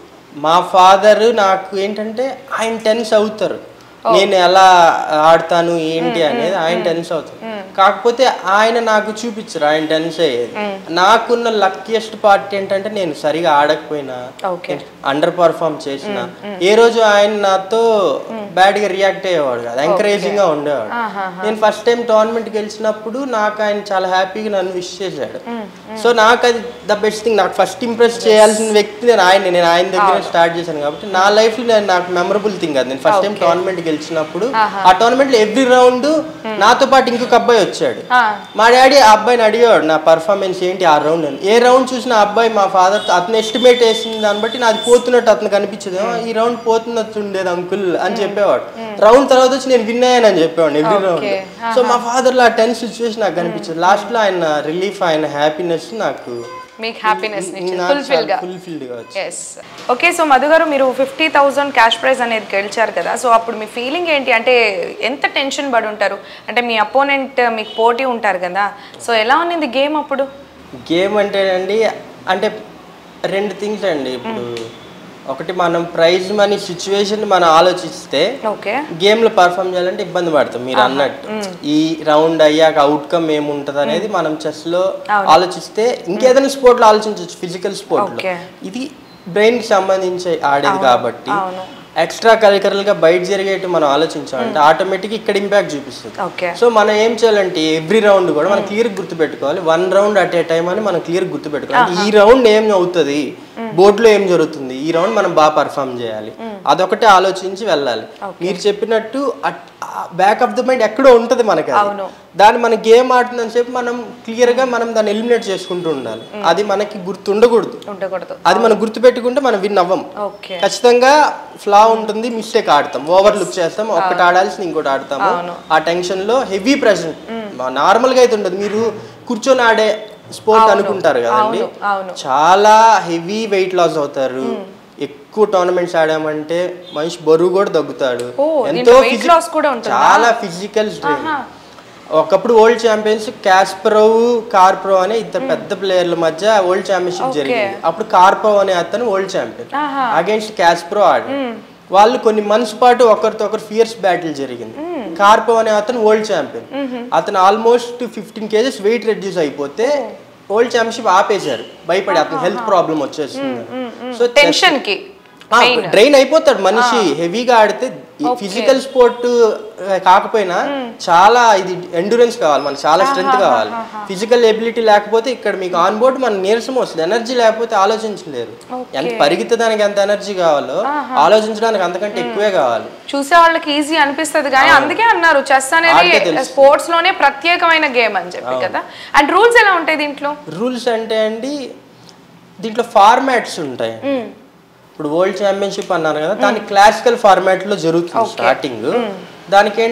మా ఫాదర్ నాకు ఏంటంటే ఆయన టెన్స్ అవుతారు నేను ఎలా ఆడతాను ఏంటి అనేది ఆయన టెన్స్ అవుతారు కాకపోతే ఆయన నాకు చూపించరు ఆయన టెన్స్ అయ్యేది నాకున్న లక్కీయెస్ట్ పార్ట్ ఏంటంటే నేను సరిగా ఆడకపోయినా ఓకే అండర్ పర్ఫామ్ చేసిన ఏ రోజు ఆయన నాతో బ్యాడ్ గా రియాక్ట్ అయ్యేవాడు కాదు ఎంకరేజింగ్ గా ఉండేవాడు నేను ఫస్ట్ టైం టోర్నమెంట్ గెలిచినప్పుడు నాకు ఆయన చాలా హ్యాపీగా నన్ను విష్ చేశాడు సో నాకు అది ద బెస్ట్ థింగ్ నాకు ఫస్ట్ ఇంప్రెస్ చేయాల్సిన వ్యక్తి నేను ఆయన నేను ఆయన దగ్గర స్టార్ట్ చేశాను కాబట్టి నా లైఫ్ లో నేను నాకు మెమరబుల్ థింగ్ అది నేను ఫస్ట్ టైం టోర్నమెంట్ గెలిచినప్పుడు ఆ టోర్నమెంట్ లో ఎవ్రీ రౌండ్ నాతో పాటు ఇంకొక అబ్బాయి వచ్చాడు మా డాడీ ఆ అబ్బాయిని అడిగాడు నా పర్ఫార్మెన్స్ ఏంటి ఆ రౌండ్ అని ఏ రౌండ్ చూసిన ఆ అబ్బాయి మా ఫాదర్ అతను ఎస్టిమేట్ వేసిన దాన్ని బట్టి నాది పోతున్నట్టు అతను కనిపించదు "ఆ, ఈ రౌండ్ పోతున్నట్టు ఉండేది అంకుల్ అని చెప్పేవాడు రౌండ్ తర్వాత వచ్చి నేను విన్ అయ్యానని చెప్పేవాడు ఎవ్రీ రౌండ్ Okay. సో మా ఫాదర్ లో ఆ టెన్ సిచ్యువేషన్ నాకు కనిపించదు లాస్ట్ లో ఆయన రిలీఫ్ ఆయన హ్యాపీనెస్ నాకు మీకు హ్యాపీనెస్ ఫుల్ఫిల్ గా ఫుల్ఫిల్డ్ గా వచ్చింది ఎస్ ఓకే సో మధు గారు మీరు ఫిఫ్టీ థౌజండ్ క్యాష్ ప్రైజ్ అనేది గెలిచారు కదా సో అప్పుడు మీ ఫీలింగ్ ఏంటి అంటే ఎంత టెన్షన్ పడి ఉంటారు అంటే మీ అపోనెంట్ మీకు పోటీ ఉంటారు కదా సో ఎలా ఉన్నింది గేమ్ అప్పుడు గేమ్ అంటే అండి అంటే రెండు థింగ్స్ అండి ఇప్పుడు ఒకటి మనం ప్రైజ్ మనీ సిచ్యువేషన్ మనం ఆలోచిస్తే ఓకే గేమ్ లో పర్ఫామ్ చేయాలంటే ఇబ్బంది పడతాం మీరు అన్నట్టు ఈ రౌండ్ అయ్యాక అవుట్కమ్ ఏముంటది అనేది మనం చెస్ లో ఆలోచిస్తే ఇంకేదైనా స్పోర్ట్ లో ఆలోచించవచ్చు ఫిజికల్ స్పోర్ట్ లో Okay. ఇది బ్రెయిన్ కి సంబంధించి ఆడేది కాబట్టి అవును. ఎక్స్ట్రా కరికరల్ గా బయట జరిగేట్టు మనం ఆలోచించామంటే ఆటోమేటిక్ ఇక్కడ ఇంపాక్ట్ చూపిస్తుంది ఓకే సో మనం ఏం చేయాలంటే ఎవ్రీ రౌండ్ కూడా మనం క్లియర్ గుర్తుపెట్టుకోవాలి one round at a time అని మనం క్లియర్ గుర్తుపెట్టుకోవాలి అంటే ఈ రౌండ్ ఏం అవుతుంది బోర్డులో ఏం జరుగుతుంది ఈ రౌండ్ మనం బాగా పర్ఫామ్ చేయాలి అదొకటే ఆలోచించి వెళ్ళాలి మీరు చెప్పినట్టు బ్యాక్ ఆఫ్ ద మైండ్ ఎక్కడో ఉంటది మనకి అది. అవును. దాన్ని మన గేమ్ ఆడుతుందని చెప్పి మనం క్లియర్ గా మనం దాన్ని ఎలిమినేట్ చేసుకుంటూ ఉండాలి అది మనకి గుర్తు ఉండకూడదు ఉండకూడదు అది మనం గుర్తు పెట్టుకుంటే మనం విన్ అవ్వం ఓకే ఖచ్చితంగా ఫ్లా ఉంటుంది మిస్టేక్ ఆడతాం ఓవర్ లుక్ చేస్తాం ఒక్కటి ఆడాల్సింది ఇంకోటి ఆడతాము అవును. ఆ టెన్షన్ లో హెవీ ప్రెషర్ నార్మల్ గా అయితే ఉండదు మీరు కూర్చొని ఆడే స్పోర్ట్ అనుకుంటారు కదండి అవును, అవును. చాలా హెవీ వెయిట్ లాస్ అవుతారు ఎక్కువ టోర్నమెంట్స్ ఆడామంటే మనిషి బరువు కూడా తగ్గుతాడు ఓ, దీంట్లో weight loss కూడా ఉంటుందా? చాలా ఫిజికల్ స్ట్రెయిన్ ఒకప్పుడు వరల్డ్ ఛాంపియన్స్ క్యాస్ప్రోవ్ కార్ప్రో అనే ఇద్దరు పెద్ద ప్లేయర్ల మధ్య వరల్డ్ ఛాంపియన్షిప్ జరిగింది అప్పుడు కార్ప్రో అనే అతను వరల్డ్ ఛాంపియన్ ఆహా. అగేన్స్ట్ క్యాస్ప్రో ఆడి వాళ్ళు కొన్ని మంత్స్ పాటు ఒకరితో ఒకరు ఫియర్స్ బ్యాటిల్ జరిగింది కార్పో అనే అతను వరల్డ్ ఛాంపియన్ అతను almost fifteen kgs weight reduce అయిపోతే వరల్డ్ ఛాంపియన్షిప్ ఆపేశారు భయపడి అతను హెల్త్ ప్రాబ్లం వచ్చేసింది సో టెన్షన్ కి డ్రైన్ అయిపోతాడు మనిషి హెవీగా ఆడితే ఫిజికల్ స్పోర్ట్ కాకపోయినా చాలా ఇది ఎండూరెన్స్ కావాలి మనకి చాలా స్ట్రెంత్ కావాలి ఫిజికల్ ఎబిలిటీ లేకపోతే ఇక్కడ మీకు ఆన్ బోర్డ్ మన నీరసం వస్తుంది ఎనర్జీ లేకపోతే ఆలోచించలేరు ఎంత పరిగెత్తడానికి ఎంత ఎనర్జీ కావాలో ఆలోచించడానికి అంతకంటే ఎక్కువే కావాలి చూసే వాళ్ళకి ఈజీ అనిపిస్తది కానీ అందుకే అన్నారు చెస్ ఆడితే అనేది తెలుస్తుంది. స్పోర్ట్స్ లోనే ప్రత్యేకమైన గేమ్ అని చెప్పి కదా అండ్ రూల్స్ ఎలా ఉంటాయి దీంట్లో రూల్స్ అంటే అండి దీంట్లో ఫార్మాట్స్ ఉంటాయి ఇప్పుడు వరల్డ్ ఛాంపియన్షిప్ అన్నారు కదా దాని క్లాసికల్ ఫార్మాట్ లో జరుగుతుంది స్టార్టింగ్ దానికి ఏంటంటే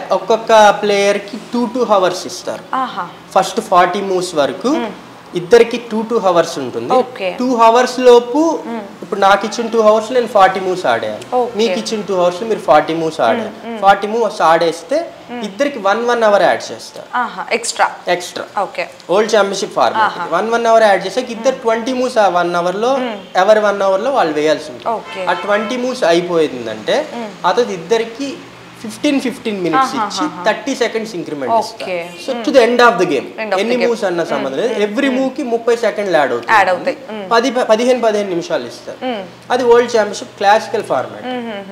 ఒక్కొక్క ప్లేయర్కి టూ టూ హవర్స్ ఇస్తారు ఆహా ఫస్ట్ ఫార్టీ మూవ్స్ వరకు ఇద్దరికి టూ టూ హవర్స్ ఉంటుంది Okay. టూ హవర్స్ లోపు ఇప్పుడు నాకు ఇచ్చిన టూ హవర్స్ నేను ఫార్టీ మూవ్స్ ఆడాను Okay. మీకు ఇచ్చిన టూ హవర్స్ మీరు ఫార్టీ మూవ్స్ ఆడారు ఫార్టీ మూవ్స్ ఆడేస్తే ఇద్దరికి వన్ వన్ అవర్ యాడ్ చేస్తారు ఆహా extra extra okay old championship format one one hour add చేసాక ఇద్దరు ట్వంటీ మూవ్స్ ఆ వన్ అవర్ లో ఎవరి వన్ అవర్ లో వాళ్ళు వేయాల్సి ఉంటుంది ఓకే ఆ ట్వంటీ మూవ్స్ అయిపోయిందంటే అతను ఇద్దరికి ఫిఫ్టీన్ ఫిఫ్టీన్ మినిట్స్ ఇచ్చి థర్టీ సెకండ్స్ ఇంక్రిమెంట్ Okay. ఇస్తారు so to the end of the game End of the ఎన్ని game. మూవ్స్ అన్న సంబంధం లేదు ఎవ్రీ మూవ్ కి ముప్పై సెకండ్లు యాడ్ అవుతుంది యాడ్ అవుతాయి పది పదిహేను పదిహేను నిమిషాలు ఇస్తారు అది వరల్డ్ ఛాంపియన్షిప్ క్లాసికల్ ఫార్మాట్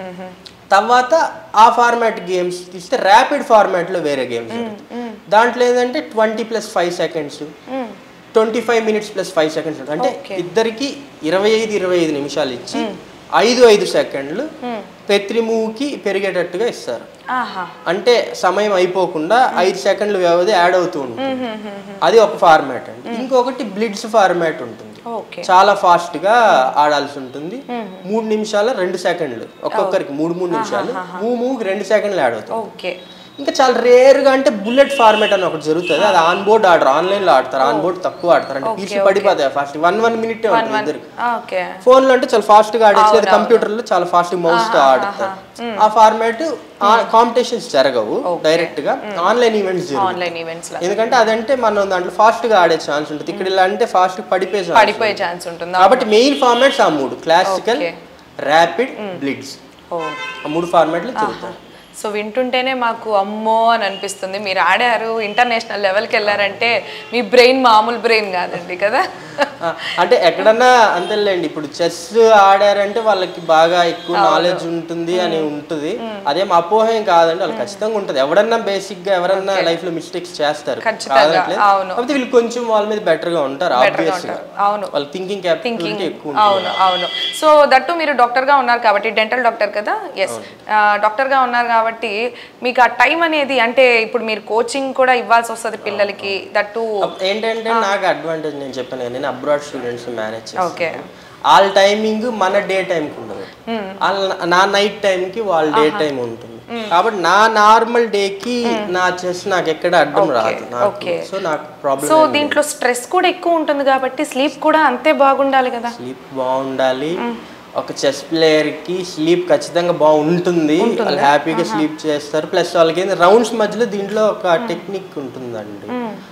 తర్వాత ఆ ఫార్మాట్ గేమ్స్ తీస్తే ర్యాపిడ్ ఫార్మాట్ లో వేరే గేమ్స్ దాంట్లో ఏంటంటే twenty plus five seconds twenty five minutes plus five seconds అంటే Okay. ఇద్దరికి ఇరవై ఐదు ఇరవై ఐదు నిమిషాలు ఇచ్చి ఐదు ఐదు సెకండ్లు ప్రతి మూవ్కి పెరిగేటట్టుగా ఇస్తారు ఆహా అంటే సమయం అయిపోకుండా ఐదు సెకండ్లు వ్యవధి యాడ్ అవుతూ ఉంటుంది అది ఒక ఫార్మాట్ అండి ఇంకొకటి బ్లిడ్స్ ఫార్మాట్ ఉంటుంది ఓకే చాలా ఫాస్ట్ గా ఆడాల్సి ఉంటుంది మూడు నిమిషాల రెండు సెకండ్లు ఒక్కొక్కరికి మూడు మూడు నిమిషాలు మూవ్ మూవ్ రెండు సెకండ్లు యాడ్ అవుతుంది ఓకే ఇంకా చాలా రేర్ గా అంటే బుల్లెట్ ఫార్మాట్ అని ఒకటి జరుగుతుంది అది ఆన్ బోర్డ్ ఆడరు ఆన్లైన్ లో ఆడతారు ఆన్ బోర్డ్ తక్కువ ఆడతారు అంటే పీసీ పడిపోతాయి ఫాస్ట్ వన్ వన్ మినిట్ ఉంటుంది ఇద్దరు ఓకే ఫోన్ లో అంటే చాలా ఫాస్ట్ గా ఆడేసి లేదా కంప్యూటర్ లో చాలా ఫాస్ట్ మౌస్ తో ఆడతారు ఆ ఫార్మాట్ కాంపిటీషన్స్ జరగవు డైరెక్ట్ గా ఆన్లైన్ ఈవెంట్స్ జరుగుతాయి ఆన్లైన్ ఈవెంట్స్ లో ఎందుకంటే అదంటే మనం దాంట్లో ఫాస్ట్ గా ఆడే ఛాన్స్ ఉంటుంది ఇక్కడ ఇలా అంటే ఫాస్ట్ పడిపోయే chance పడిపోయే ఛాన్స్ ఉంటుంది ఉంటుంది. కాబట్టి మెయిన్ ఫార్మాట్స్ ఆ మూడు క్లాసికల్ Okay. ర్యాపిడ్ బ్లిడ్స్ ఓ ఆ మూడు ఫార్మాట్లు జరుగుతాయి సో వింటుంటేనే మాకు అమ్మో అని అనిపిస్తుంది మీరు ఆడారు ఇంటర్నేషనల్ లెవెల్కి వెళ్ళారంటే మీ బ్రెయిన్ మామూలు బ్రెయిన్ కాదండి కదా ఆ, అంటే ఎక్కడన్నా అంతేలేండి ఇప్పుడు చెస్ ఆడారంటే వాళ్ళకి బాగా ఎక్కువ నాలెడ్జ్ ఉంటుంది అని ఉంటుంది అదేం అపోహం కాదండి వాళ్ళు ఖచ్చితంగా ఉంటుంది ఎవడన్నా బేసిక్ గా ఎవరన్నా లైఫ్ లో మిస్టేక్స్ చేస్తారు ఖచ్చితంగా, కాదనట్లేదు. అవును. కాకపోతే వీళ్ళు కొంచెం వాళ్ళ మీద బెటర్ గా ఉంటారు Better గా ఆబ్వియస్ గా ఉంటారు. అవును వాళ్ళ థింకింగ్ థింకింగ్ క్యాపబిలిటీ ఎక్కువ ఉంటుంది అవును అవును సో దట్టు మీరు డాక్టర్గా ఉన్నారు కాబట్టి డెంటల్ డాక్టర్ కదా ఎస్ డాక్టర్గా ఉన్నారు కాబట్టి మీకు ఆ టైం అనేది అంటే ఇప్పుడు మీరు కోచింగ్ కూడా ఇవ్వాల్సి వస్తుంది పిల్లలకి దట్టు అప్పుడు ఏంటంటే నాకు అడ్వాంటేజ్ నేను చెప్పాను కదా, నేను అబ్రాడ్ స్టూడెంట్స్ మేనేజ్ ఓకే చేస్తాను వాళ్ళ టైమింగ్ మన డే టైంకి ఉండదు వాళ్ళ నా నైట్ టైంకి వాళ్ళ డే టైం ఉంటుంది కాబట్టి నా నార్మల్ డేకి నా చెస్ నాకు ఎక్కడ అడ్డం రాదు నాకు okay. సో నాకు ప్రాబ్లం సో దీంట్లో స్ట్రెస్ కూడా ఎక్కువ ఉంటుంది కాబట్టి స్లీప్ కూడా అంతే బాగుండాలి కదా స్లీప్ బాగుండాలి ఒక చెస్ ప్లేయర్ కి స్లీప్ ఖచ్చితంగా బాగుంటుంది వాళ్ళు హ్యాపీగా స్లీప్ చేస్తారు ప్లస్ వాళ్ళకి ఏంది రౌండ్స్ మధ్యలో దీంట్లో ఒక టెక్నిక్ ఉంటుందండి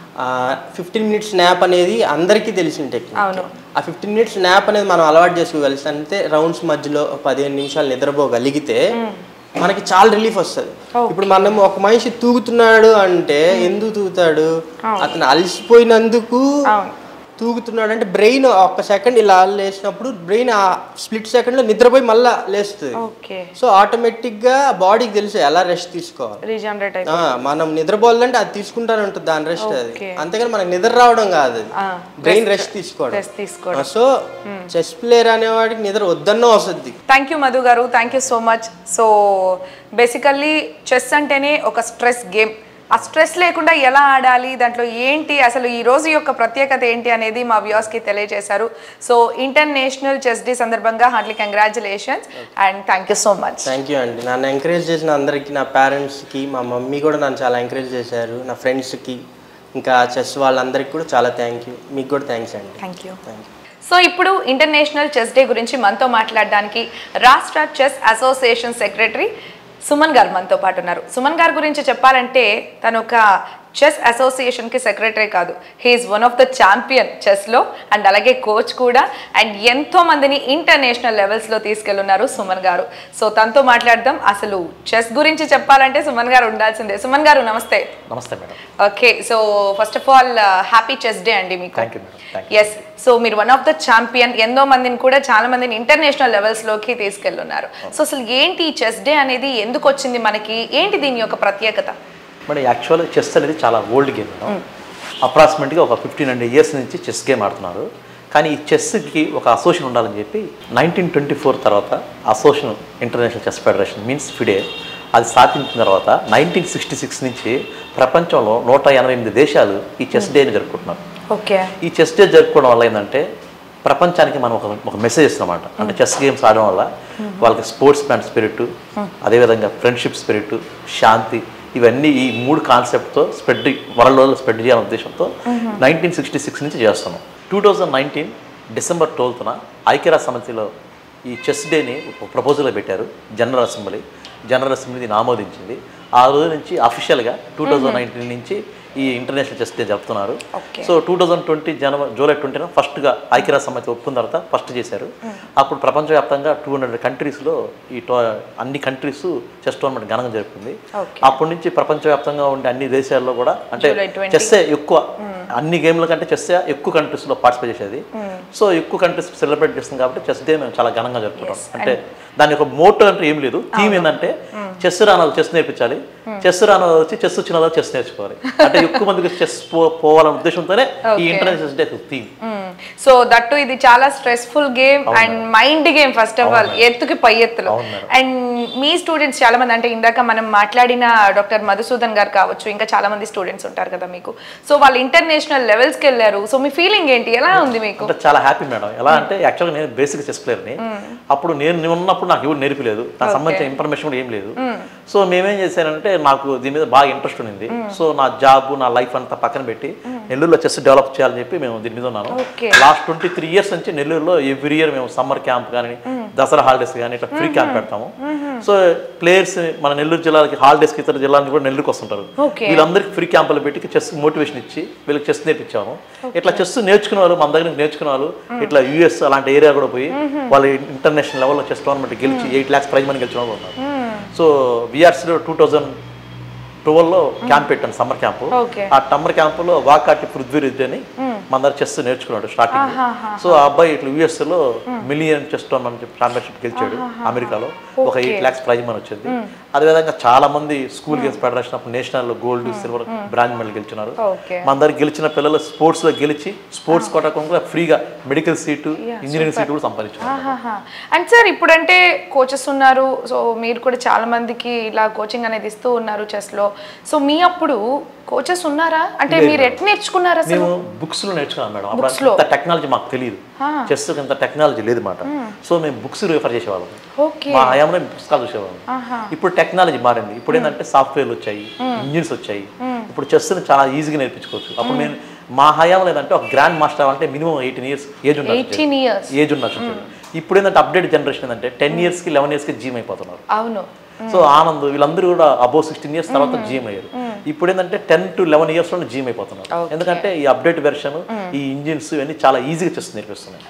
ఫిఫ్టీన్ మినిట్స్ స్నాప్ అనేది అందరికీ తెలిసిన టెక్నిక్ అవును. ఆ ఫిఫ్టీన్ మినిట్స్ స్నాప్ అనేది మనం అలవాటు చేసుకోగలిస్తే అంటే రౌండ్స్ మధ్యలో ఒక పదిహేను నిమిషాలు నిద్రపోగలిగితే మనకి చాలా రిలీఫ్ వస్తుంది ఇప్పుడు మనం ఒక మనిషి తూగుతున్నాడు అంటే ఎందుకు తూగుతాడు అతను అలసిపోయినందుకు అవును తూగుతున్నాడు అంటే బ్రెయిన్ ఒక్క సెకండ్ ఇలా లేచినప్పుడు బ్రెయిన్ ఆ స్ప్లిట్ సెకండ్ లో నిద్రపోయి మళ్ళా లేస్తుంది ఓకే సో ఆటోమేటిక్ గా బాడీకి తెలుసు ఎలా రెస్ట్ తీసుకోవాలి రీజనరేట్ ఆ, మనం నిద్రపోవాలంటే అది తీసుకుంటానే ఉంటుంది దాని రెస్ట్ అది Okay. అంతేగాని మనకి నిద్ర రావడం కాదు అది ఆ, బ్రెయిన్ రెస్ట్ తీసుకోవడం రెస్ట్ తీసుకోవడం సో చెస్ ప్లేయర్ అనేవాడికి నిద్ర వద్దన్నో వస్తుంది thank you Madhu garu thank you so much so basically chess అంటేనే ఒక స్ట్రెస్ గేమ్ ఆ స్ట్రెస్ లేకుండా ఎలా ఆడాలి దాంట్లో ఏంటి అసలు ఈ రోజు యొక్క ప్రత్యేకత ఏంటి అనేది మా వ్యూవర్స్కి తెలియజేశారు సో ఇంటర్నేషనల్ చెస్ డే సందర్భంగా heartly congratulations and thank you so much thank you అండి నన్ను ఎంకరేజ్ చేసిన అందరికీ నా పేరెంట్స్కి మా మమ్మీ కూడా నన్ను చాలా ఎంకరేజ్ చేశారు నా ఫ్రెండ్స్కి ఇంకా చెస్ వాళ్ళందరికీ కూడా చాలా థ్యాంక్ యూ మీకు కూడా థ్యాంక్స్ అండి thank you thank you so ఇప్పుడు ఇంటర్నేషనల్ చెస్ డే గురించి మనతో మాట్లాడడానికి రాష్ట్ర చెస్ అసోసియేషన్ సెక్రటరీ సుమన్ గారు మనతో పాటు ఉన్నారు సుమన్ గారి గురించి చెప్పాలంటే తను ఒక చెస్ అసోసియేషన్కి సెక్రటరీ కాదు he is one of the champion చెస్లో అండ్ అలాగే కోచ్ కూడా అండ్ ఎంతో మందిని ఇంటర్నేషనల్ లెవెల్స్లో తీసుకెళ్ళున్నారు సుమన్ గారు సో తనతో మాట్లాడదాం అసలు చెస్ గురించి చెప్పాలంటే సుమన్ గారు ఉండాల్సిందే సుమన్ గారు నమస్తే నమస్తే madam okay so first of all happy chess day అండి మీకు thank you madam thanks so మీరు వన్ ఆఫ్ ద ఛాంపియన్ ఎంతో మందిని కూడా చాలా మందిని ఇంటర్నేషనల్ లెవెల్స్లోకి తీసుకెళ్ళున్నారు సో అసలు ఏంటి ఈ చెస్ డే అనేది ఎందుకు వచ్చింది మనకి ఏంటి దీని యొక్క ప్రత్యేకత మేడం యాక్చువల్ చెస్ అనేది చాలా ఓల్డ్ గేమ్ మేడం అప్రాక్సిమేట్గా ఒక ఫిఫ్టీన్ హండ్రెడ్ ఇయర్స్ నుంచి చెస్ గేమ్ ఆడుతున్నారు కానీ ఈ చెస్కి ఒక అసోసియేషన్ ఉండాలని చెప్పి నైన్టీన్ ట్వంటీ ఫోర్ తర్వాత association international chess federation means FIDE అది స్థాపించిన తర్వాత నైన్టీన్ సిక్స్టీ సిక్స్ నుంచి ప్రపంచంలో నూట ఎనభై ఎనిమిది దేశాలు ఈ చెస్ డేని జరుపుకుంటున్నారు ఓకే ఈ చెస్ డే జరుపుకోవడం వల్ల ఏంటంటే ప్రపంచానికి మనం ఒక ఒక మెసేజ్ ఇస్తున్నమాట అంటే చెస్ గేమ్స్ ఆడడం వల్ల వాళ్ళకి స్పోర్ట్స్ మ్యాన్ స్పిరిట్ అదేవిధంగా ఫ్రెండ్షిప్ స్పిరిట్ శాంతి ఇవన్నీ ఈ మూడు కాన్సెప్ట్తో స్ప్రెడ్ వరల్డ్ స్ప్రెడ్ చేయాలనే ఉద్దేశంతో నైన్టీన్ సిక్స్టీ సిక్స్ నుంచి చేస్తున్నాం టూ థౌజండ్ నైన్టీన్ డిసెంబర్ ట్వెల్త్న ఐక్యరాజ్య సమితిలో ఈ చెస్ డేని ఒక ప్రపోజల్ పెట్టారు జనరల్ అసెంబ్లీ జనరల్ అసెంబ్లీ దీన్ని ఆమోదించింది ఆ రోజు నుంచి అఫీషియల్గా టూ థౌజండ్ నైన్టీన్ నుంచి ఈ ఇంటర్నేషనల్ చెస్ డే జరుపుతున్నారు Okay. So two thousand twenty జనవరి జూలై ట్వంటీన ఫస్ట్గా ఐక్యరాజ్య సమితి ఒప్పుకున్న తర్వాత ఫస్ట్ చేశారు అప్పుడు ప్రపంచవ్యాప్తంగా టూ హండ్రెడ్ కంట్రీస్లో ఈ టో అన్ని కంట్రీస్ చెస్ టోర్నమెంట్ ఘనంగా జరుపుకుంది Okay. అప్పటి నుంచి ప్రపంచవ్యాప్తంగా ఉండే అన్ని దేశాల్లో కూడా అంటే July 20. చెస్సే ఎక్కువ అన్ని గేమ్ల కంటే చెస్సే ఎక్కువ కంట్రీస్లో పార్టిసిపేట్ చేసేది సో ఎక్కువ కంట్రీస్ సెలబ్రేట్ చేస్తుంది కాబట్టి చెస్ డే మేము చాలా ఘనంగా జరుపుకుంటాం అంటే దాని యొక్క మోటో అంటే ఏం లేదు థీమ్ ఏంటంటే చెస్ రాని చెస్ నేర్పించాలి చెస్ రాని వచ్చి చెస్ వచ్చిన వాళ్ళు చెస్ నేర్చుకోవాలి అంటే ఎక్కువ మందికి చెస్ పోవాలనే ఉద్దేశంతోనే ఈ international day theme so that ఇది చాలా stressful game and mind game first of all ఎత్తుకి పై ఎత్తులు అవును మేడం. అండ్ మీ స్టూడెంట్స్ చాలా మంది అంటే ఇందాక మనం మాట్లాడిన డాక్టర్ మధుసూదన్ గారు కావచ్చు ఇంకా చాలా మంది స్టూడెంట్స్ ఉంటారు కదా మీకు సో వాళ్ళు ఇంటర్నేషనల్ లెవెల్స్కి వెళ్ళారు సో మీ ఫీలింగ్ ఏంటి ఎలా ఉంది మీకు అంటే చాలా హ్యాపీ మేడం ఎలా అంటే యాక్చువల్గా నేను బేసిక్ చెస్ ప్లేయర్ని అప్పుడు నేను ఉన్నప్పుడు నాకు ఎవరు నేర్పలేదు నాకు సంబంధించిన ఇన్ఫర్మేషన్ కూడా ఏం లేదు సో మేమేం చేశానంటే నాకు దీని మీద బాగా ఇంట్రెస్ట్ ఉంది సో నా జాబ్ నా లైఫ్ అంతా పక్కన పెట్టి నెల్లూరులో చెస్ డెవలప్ చేయాలని చెప్పి మేము దీని మీద ఉన్నాను Okay. Last twenty three years నుంచి నెల్లూరులో ఎవ్రీ ఇయర్ మేము సమ్మర్ క్యాంప్ కానీ దసరా హాలిడేస్ కానీ ఇట్లా ఫ్రీ క్యాంప్ పెడతాము సో ప్లేయర్స్ మన నెల్లూరు జిల్లాకి హాలిడేస్కి ఇతర జిల్లా నుంచి కూడా నెల్లూరుకి వస్తుంటారు Okay. వీళ్ళందరికీ ఫ్రీ క్యాంపులు పెట్టి చెస్ మోటివేషన్ ఇచ్చి వీళ్ళకి చెస్ నేర్పించాము ఇట్లా చెస్ నేర్చుకునే వాళ్ళు మన దగ్గర నుంచి నేర్చుకునే వాళ్ళు ఇట్లా యూఎస్ అలాంటి ఏరియా కూడా పోయి వాళ్ళు ఇంటర్నేషనల్ లెవెల్లో చెస్ టోర్నమెంట్ గెలిచి ఎయిట్ ల్యాక్స్ ప్రైజ్ మనీ గెలిచిన వాళ్ళు ఉన్నారు సో విఆర్సీలో టూ థౌజండ్ ట్వెల్వ్లో క్యాంప్ పెట్టాను సమ్మర్ క్యాంపు Okay. ఆ టమ్మర్ క్యాంపులో వాకాటి పృథ్వీరెడ్డి అని మన దగ్గర చెస్ నేర్చుకున్నాడు స్టార్టింగ్ సో ఆ అబ్బాయి ఇట్లా యుఎస్ లో మిలియన్ చెస్ టోర్నమెంట్ ఛాంపియన్షిప్ గెలిచాడు అమెరికాలో ఒక ఎయిట్ లాక్స్ ప్రైజ్ మనీ వచ్చింది అదేవిధంగా చాలా మంది స్కూల్ గేమ్స్ ఫెడరేషన్ అప్పుడు national gold silver bronze medal గెలిచినారు ఓకే మన దగ్గర గెలిచిన పిల్లలు స్పోర్ట్స్ లో గెలిచి స్పోర్ట్స్ కొట్టకుండా ఫ్రీగా మెడికల్ సీటు ఇంజనీరింగ్ సీటు కూడా సంపాదించారు అండ్ సార్ ఇప్పుడంటే కోచెస్ ఉన్నారు సో మీరు కూడా చాలా మందికి ఇలా కోచింగ్ అనేది ఇస్తూ ఉన్నారు చెస్ లో సో మీ అప్పుడు కోచెస్ ఉన్నారా అంటే మీరు ఎట్ నేర్చుకున్నారు అసలు మేము బుక్స్ లో నేర్చుకున్నాం మేడం అప్పుడు Books లో? అంత టెక్నాలజీ మాకు తెలియదు చెస్ ఇంత టెక్నాలజీ లేదు మాట సో మేము బుక్స్ రిఫర్ చేసేవాళ్ళం ఓకే మా హయాంలో మేము పుస్తకాలు చూసేవాళ్ళం ఇప్పుడు టెక్నాలజీ మారింది ఇప్పుడు ఏంటంటే సాఫ్ట్వేర్లు వచ్చాయి ఇంజిన్స్ వచ్చాయి ఇప్పుడు చెస్ని చాలా ఈజీగా నేర్పించుకోవచ్చు అప్పుడు నేను మా హయాంలో ఏంటంటే ఒక గ్రాండ్ మాస్టర్ అంటే మినిమం ఎయిటీన్ ఇయర్స్ ఏజ్ ఉండాలి ఎయిటీన్ ఇయర్స్ ఏజ్ ఉన్న ఇప్పుడు ఏంటంటే అప్డేట్ జనరేషన్ ఏంటంటే టెన్ ఇయర్స్కి లెవెన్ ఇయర్స్కి జీమ్ అయిపోతున్నారు అవును సో ఆనంద్ వీళ్ళందరూ కూడా అబౌవ్ సిక్స్టీన్ ఇయర్స్ తర్వాత జీఎం అయ్యారు ఇప్పుడు ఏంటంటే టెన్ టు లెవెన్ ఇయర్స్ లో జీఎం అయిపోతున్నారు ఎందుకంటే ఈ అప్డేట్ వెర్షన్ ఈ ఇంజిన్స్ ఇవన్నీ చాలా ఈజీగా చేసి నేర్పిస్తున్నాయి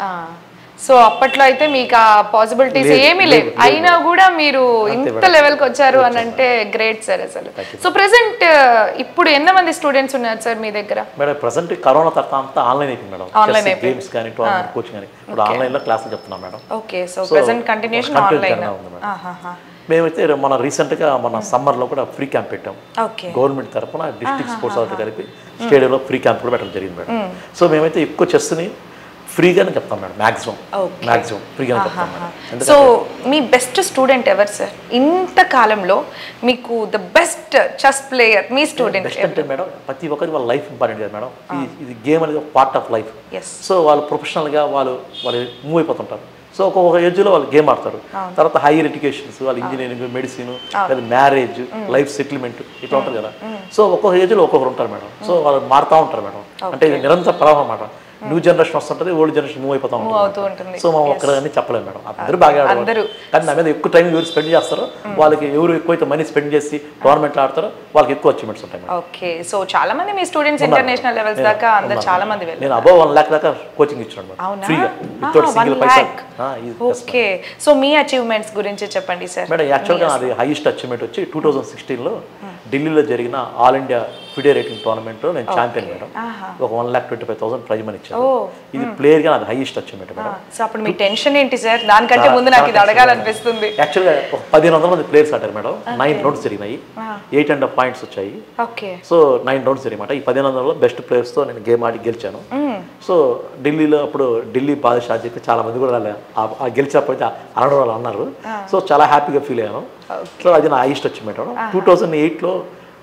సో అప్పట్లో అయితే మీకు ఆ పాసిబిలిటీస్ ఏమీ లేవు అయినా కూడా మీరు ఇంత లెవెల్కి వచ్చారు అని అంటే గ్రేట్ సార్ అసలు సో ప్రెసెంట్ ఇప్పుడు ఎన్న మంది స్టూడెంట్స్ ఉన్నారు సార్ మీ దగ్గర మేడం ప్రజెంట్ కరోనా తర్వాత అంతా ఆన్లైన్ అయిపోయింది Online మేడం గేమ్స్ కానీ టోర్నమెంట్ కోచింగ్ కానీ ఇప్పుడు ఆన్లైన్ లో క్లాసులు చెప్తున్నాం madam okay so So, present continuation continue online జరగనే ఉంది మేడం. మేమైతే మన రీసెంట్ గా మన సమ్మర్ లో కూడా ఫ్రీ క్యాంప్ పెట్టాం ఓకే గవర్నమెంట్ తరఫున డిస్ట్రిక్ట్ స్పోర్ట్స్ అథారిటీ కలిపి స్టేడియంలో ఫ్రీ క్యాంప్ కూడా పెట్టడం జరిగింది మేడం సో మేమైతే ఎక్కువ చెస్ని ఫ్రీగానే చెప్తాం మేడం మాక్సిమం Okay. మాక్సిమం ఫ్రీగానే చెప్తాం మేడం ఎందుకంటే సో మీ బెస్ట్ స్టూడెంట్ ఎవరు సార్ ఇంత కాలంలో మీకు ద బెస్ట్ చెస్ ప్లేయర్ మీ స్టూడెంట్ బెస్ట్ అంటే మేడం ప్రతి ఒక్కరి వాళ్ళ లైఫ్ ఇంపార్టెంట్ కదా మేడం ఇది- ఇది గేమ్ అనేది part of life yes so వాళ్ళు ప్రొఫెషనల్గా వాళ్ళు వాళ్ళు మూవ్ అయిపోతుంటారు సో ఒక్కొక్క ఏజ్లో వాళ్ళు గేమ్ ఆడతారు తర్వాత హైయర్ ఎడ్యుకేషన్స్ వాళ్ళు ఇంజనీరింగ్ మెడిసిన్ లేదా మ్యారేజ్ లైఫ్ సెటిల్మెంట్ ఇట్లా ఉంటుంది కదా సో ఒక్కొక్క ఏజ్లో ఒక్కొక్కరు ఉంటారు మేడం సో వాళ్ళు మారుతూ ఉంటారు మేడం అంటే ఇది నిరంతర ప్రవాహం అన్నమాట న్యూ జనరేషన్ వస్తుంటుంది ఓల్డ్ జనరేషన్ మూవ్ అయిపోతూ అవుతూ ఉంటుంది ఉంటుంది సో మా ఒక్కరని చెప్పలేము మేడం అందరూ బాగా ఆడేవాళ్ళు. అందరూ. కానీ నా మీద ఎక్కువ టైం ఎవరు స్పెండ్ చేస్తారో వాళ్ళకి ఎవరు ఎక్కువైతే మనీ స్పెండ్ చేసి టోర్నమెంట్లో ఆడతారో వాళ్ళకి ఎక్కువ అచీవ్మెంట్స్ ఉంటాయి మేడం ఓకే సో చాలా మంది మీ స్టూడెంట్స్ ఇంటర్నేషనల్ లెవెల్స్ దాకా అందరు చాలా మంది వెళ్ళారు నేను అబౌవ్ వన్ ల్యాక్ దాకా కోచింగ్ ఇచ్చాను అవునా? ఫ్రీగా Ah, without one single paisa lakh. Okay so మీ అచీవ్మెంట్స్ గురించి చెప్పండి సార్ మేడం యాక్చువల్గా నాది హైయెస్ట్ అచీవ్మెంట్ వచ్చి టూ థౌజండ్ సిక్స్టీన్లో ఢిల్లీలో జరిగిన ఆల్ ఇండియా ఫిడే రేటింగ్ టోర్నమెంట్లో నేను ఛాంపియన్ మేడం ఒక one lakh twenty five thousand prize money ఇచ్చాను Oh. ఇది ప్లేయర్గా నాది హైయెస్ట్ అచీవ్మెంట్ మేడం సో అప్పుడు మీ టెన్షన్ ఏంటి సార్ దానికంటే ముందు నాకు ఇది అడగాలనిపిస్తుంది యాక్చువల్గా ఒక పదిహేను వందల మంది ప్లేయర్స్ ఆడారు మేడం నైన్ రౌండ్స్ జరిగినాయి ఎయిట్ అండ్ హాఫ్ పాయింట్స్ వచ్చాయి ఓకే సో నైన్ రౌండ్స్ జరిగినమాట ఈ పదిహేను వందలలో బెస్ట్ ప్లేయర్స్తో నేను గేమ్ ఆడి గెలిచాను సో ఢిల్లీలో అప్పుడు ఢిల్లీ బాదుషా అని చెప్పి చాలా మంది కూడా వాళ్ళ- ఆ- ఆ గెలిచినప్పుడు అయితే అనడం వాళ్ళు అన్నారు సో చాలా హ్యాపీగా ఫీల్ అయ్యాను సో అది నా హైయెస్ట్ అచీవ్మెంట్ టూ థౌజండ్ ఎయిట్లో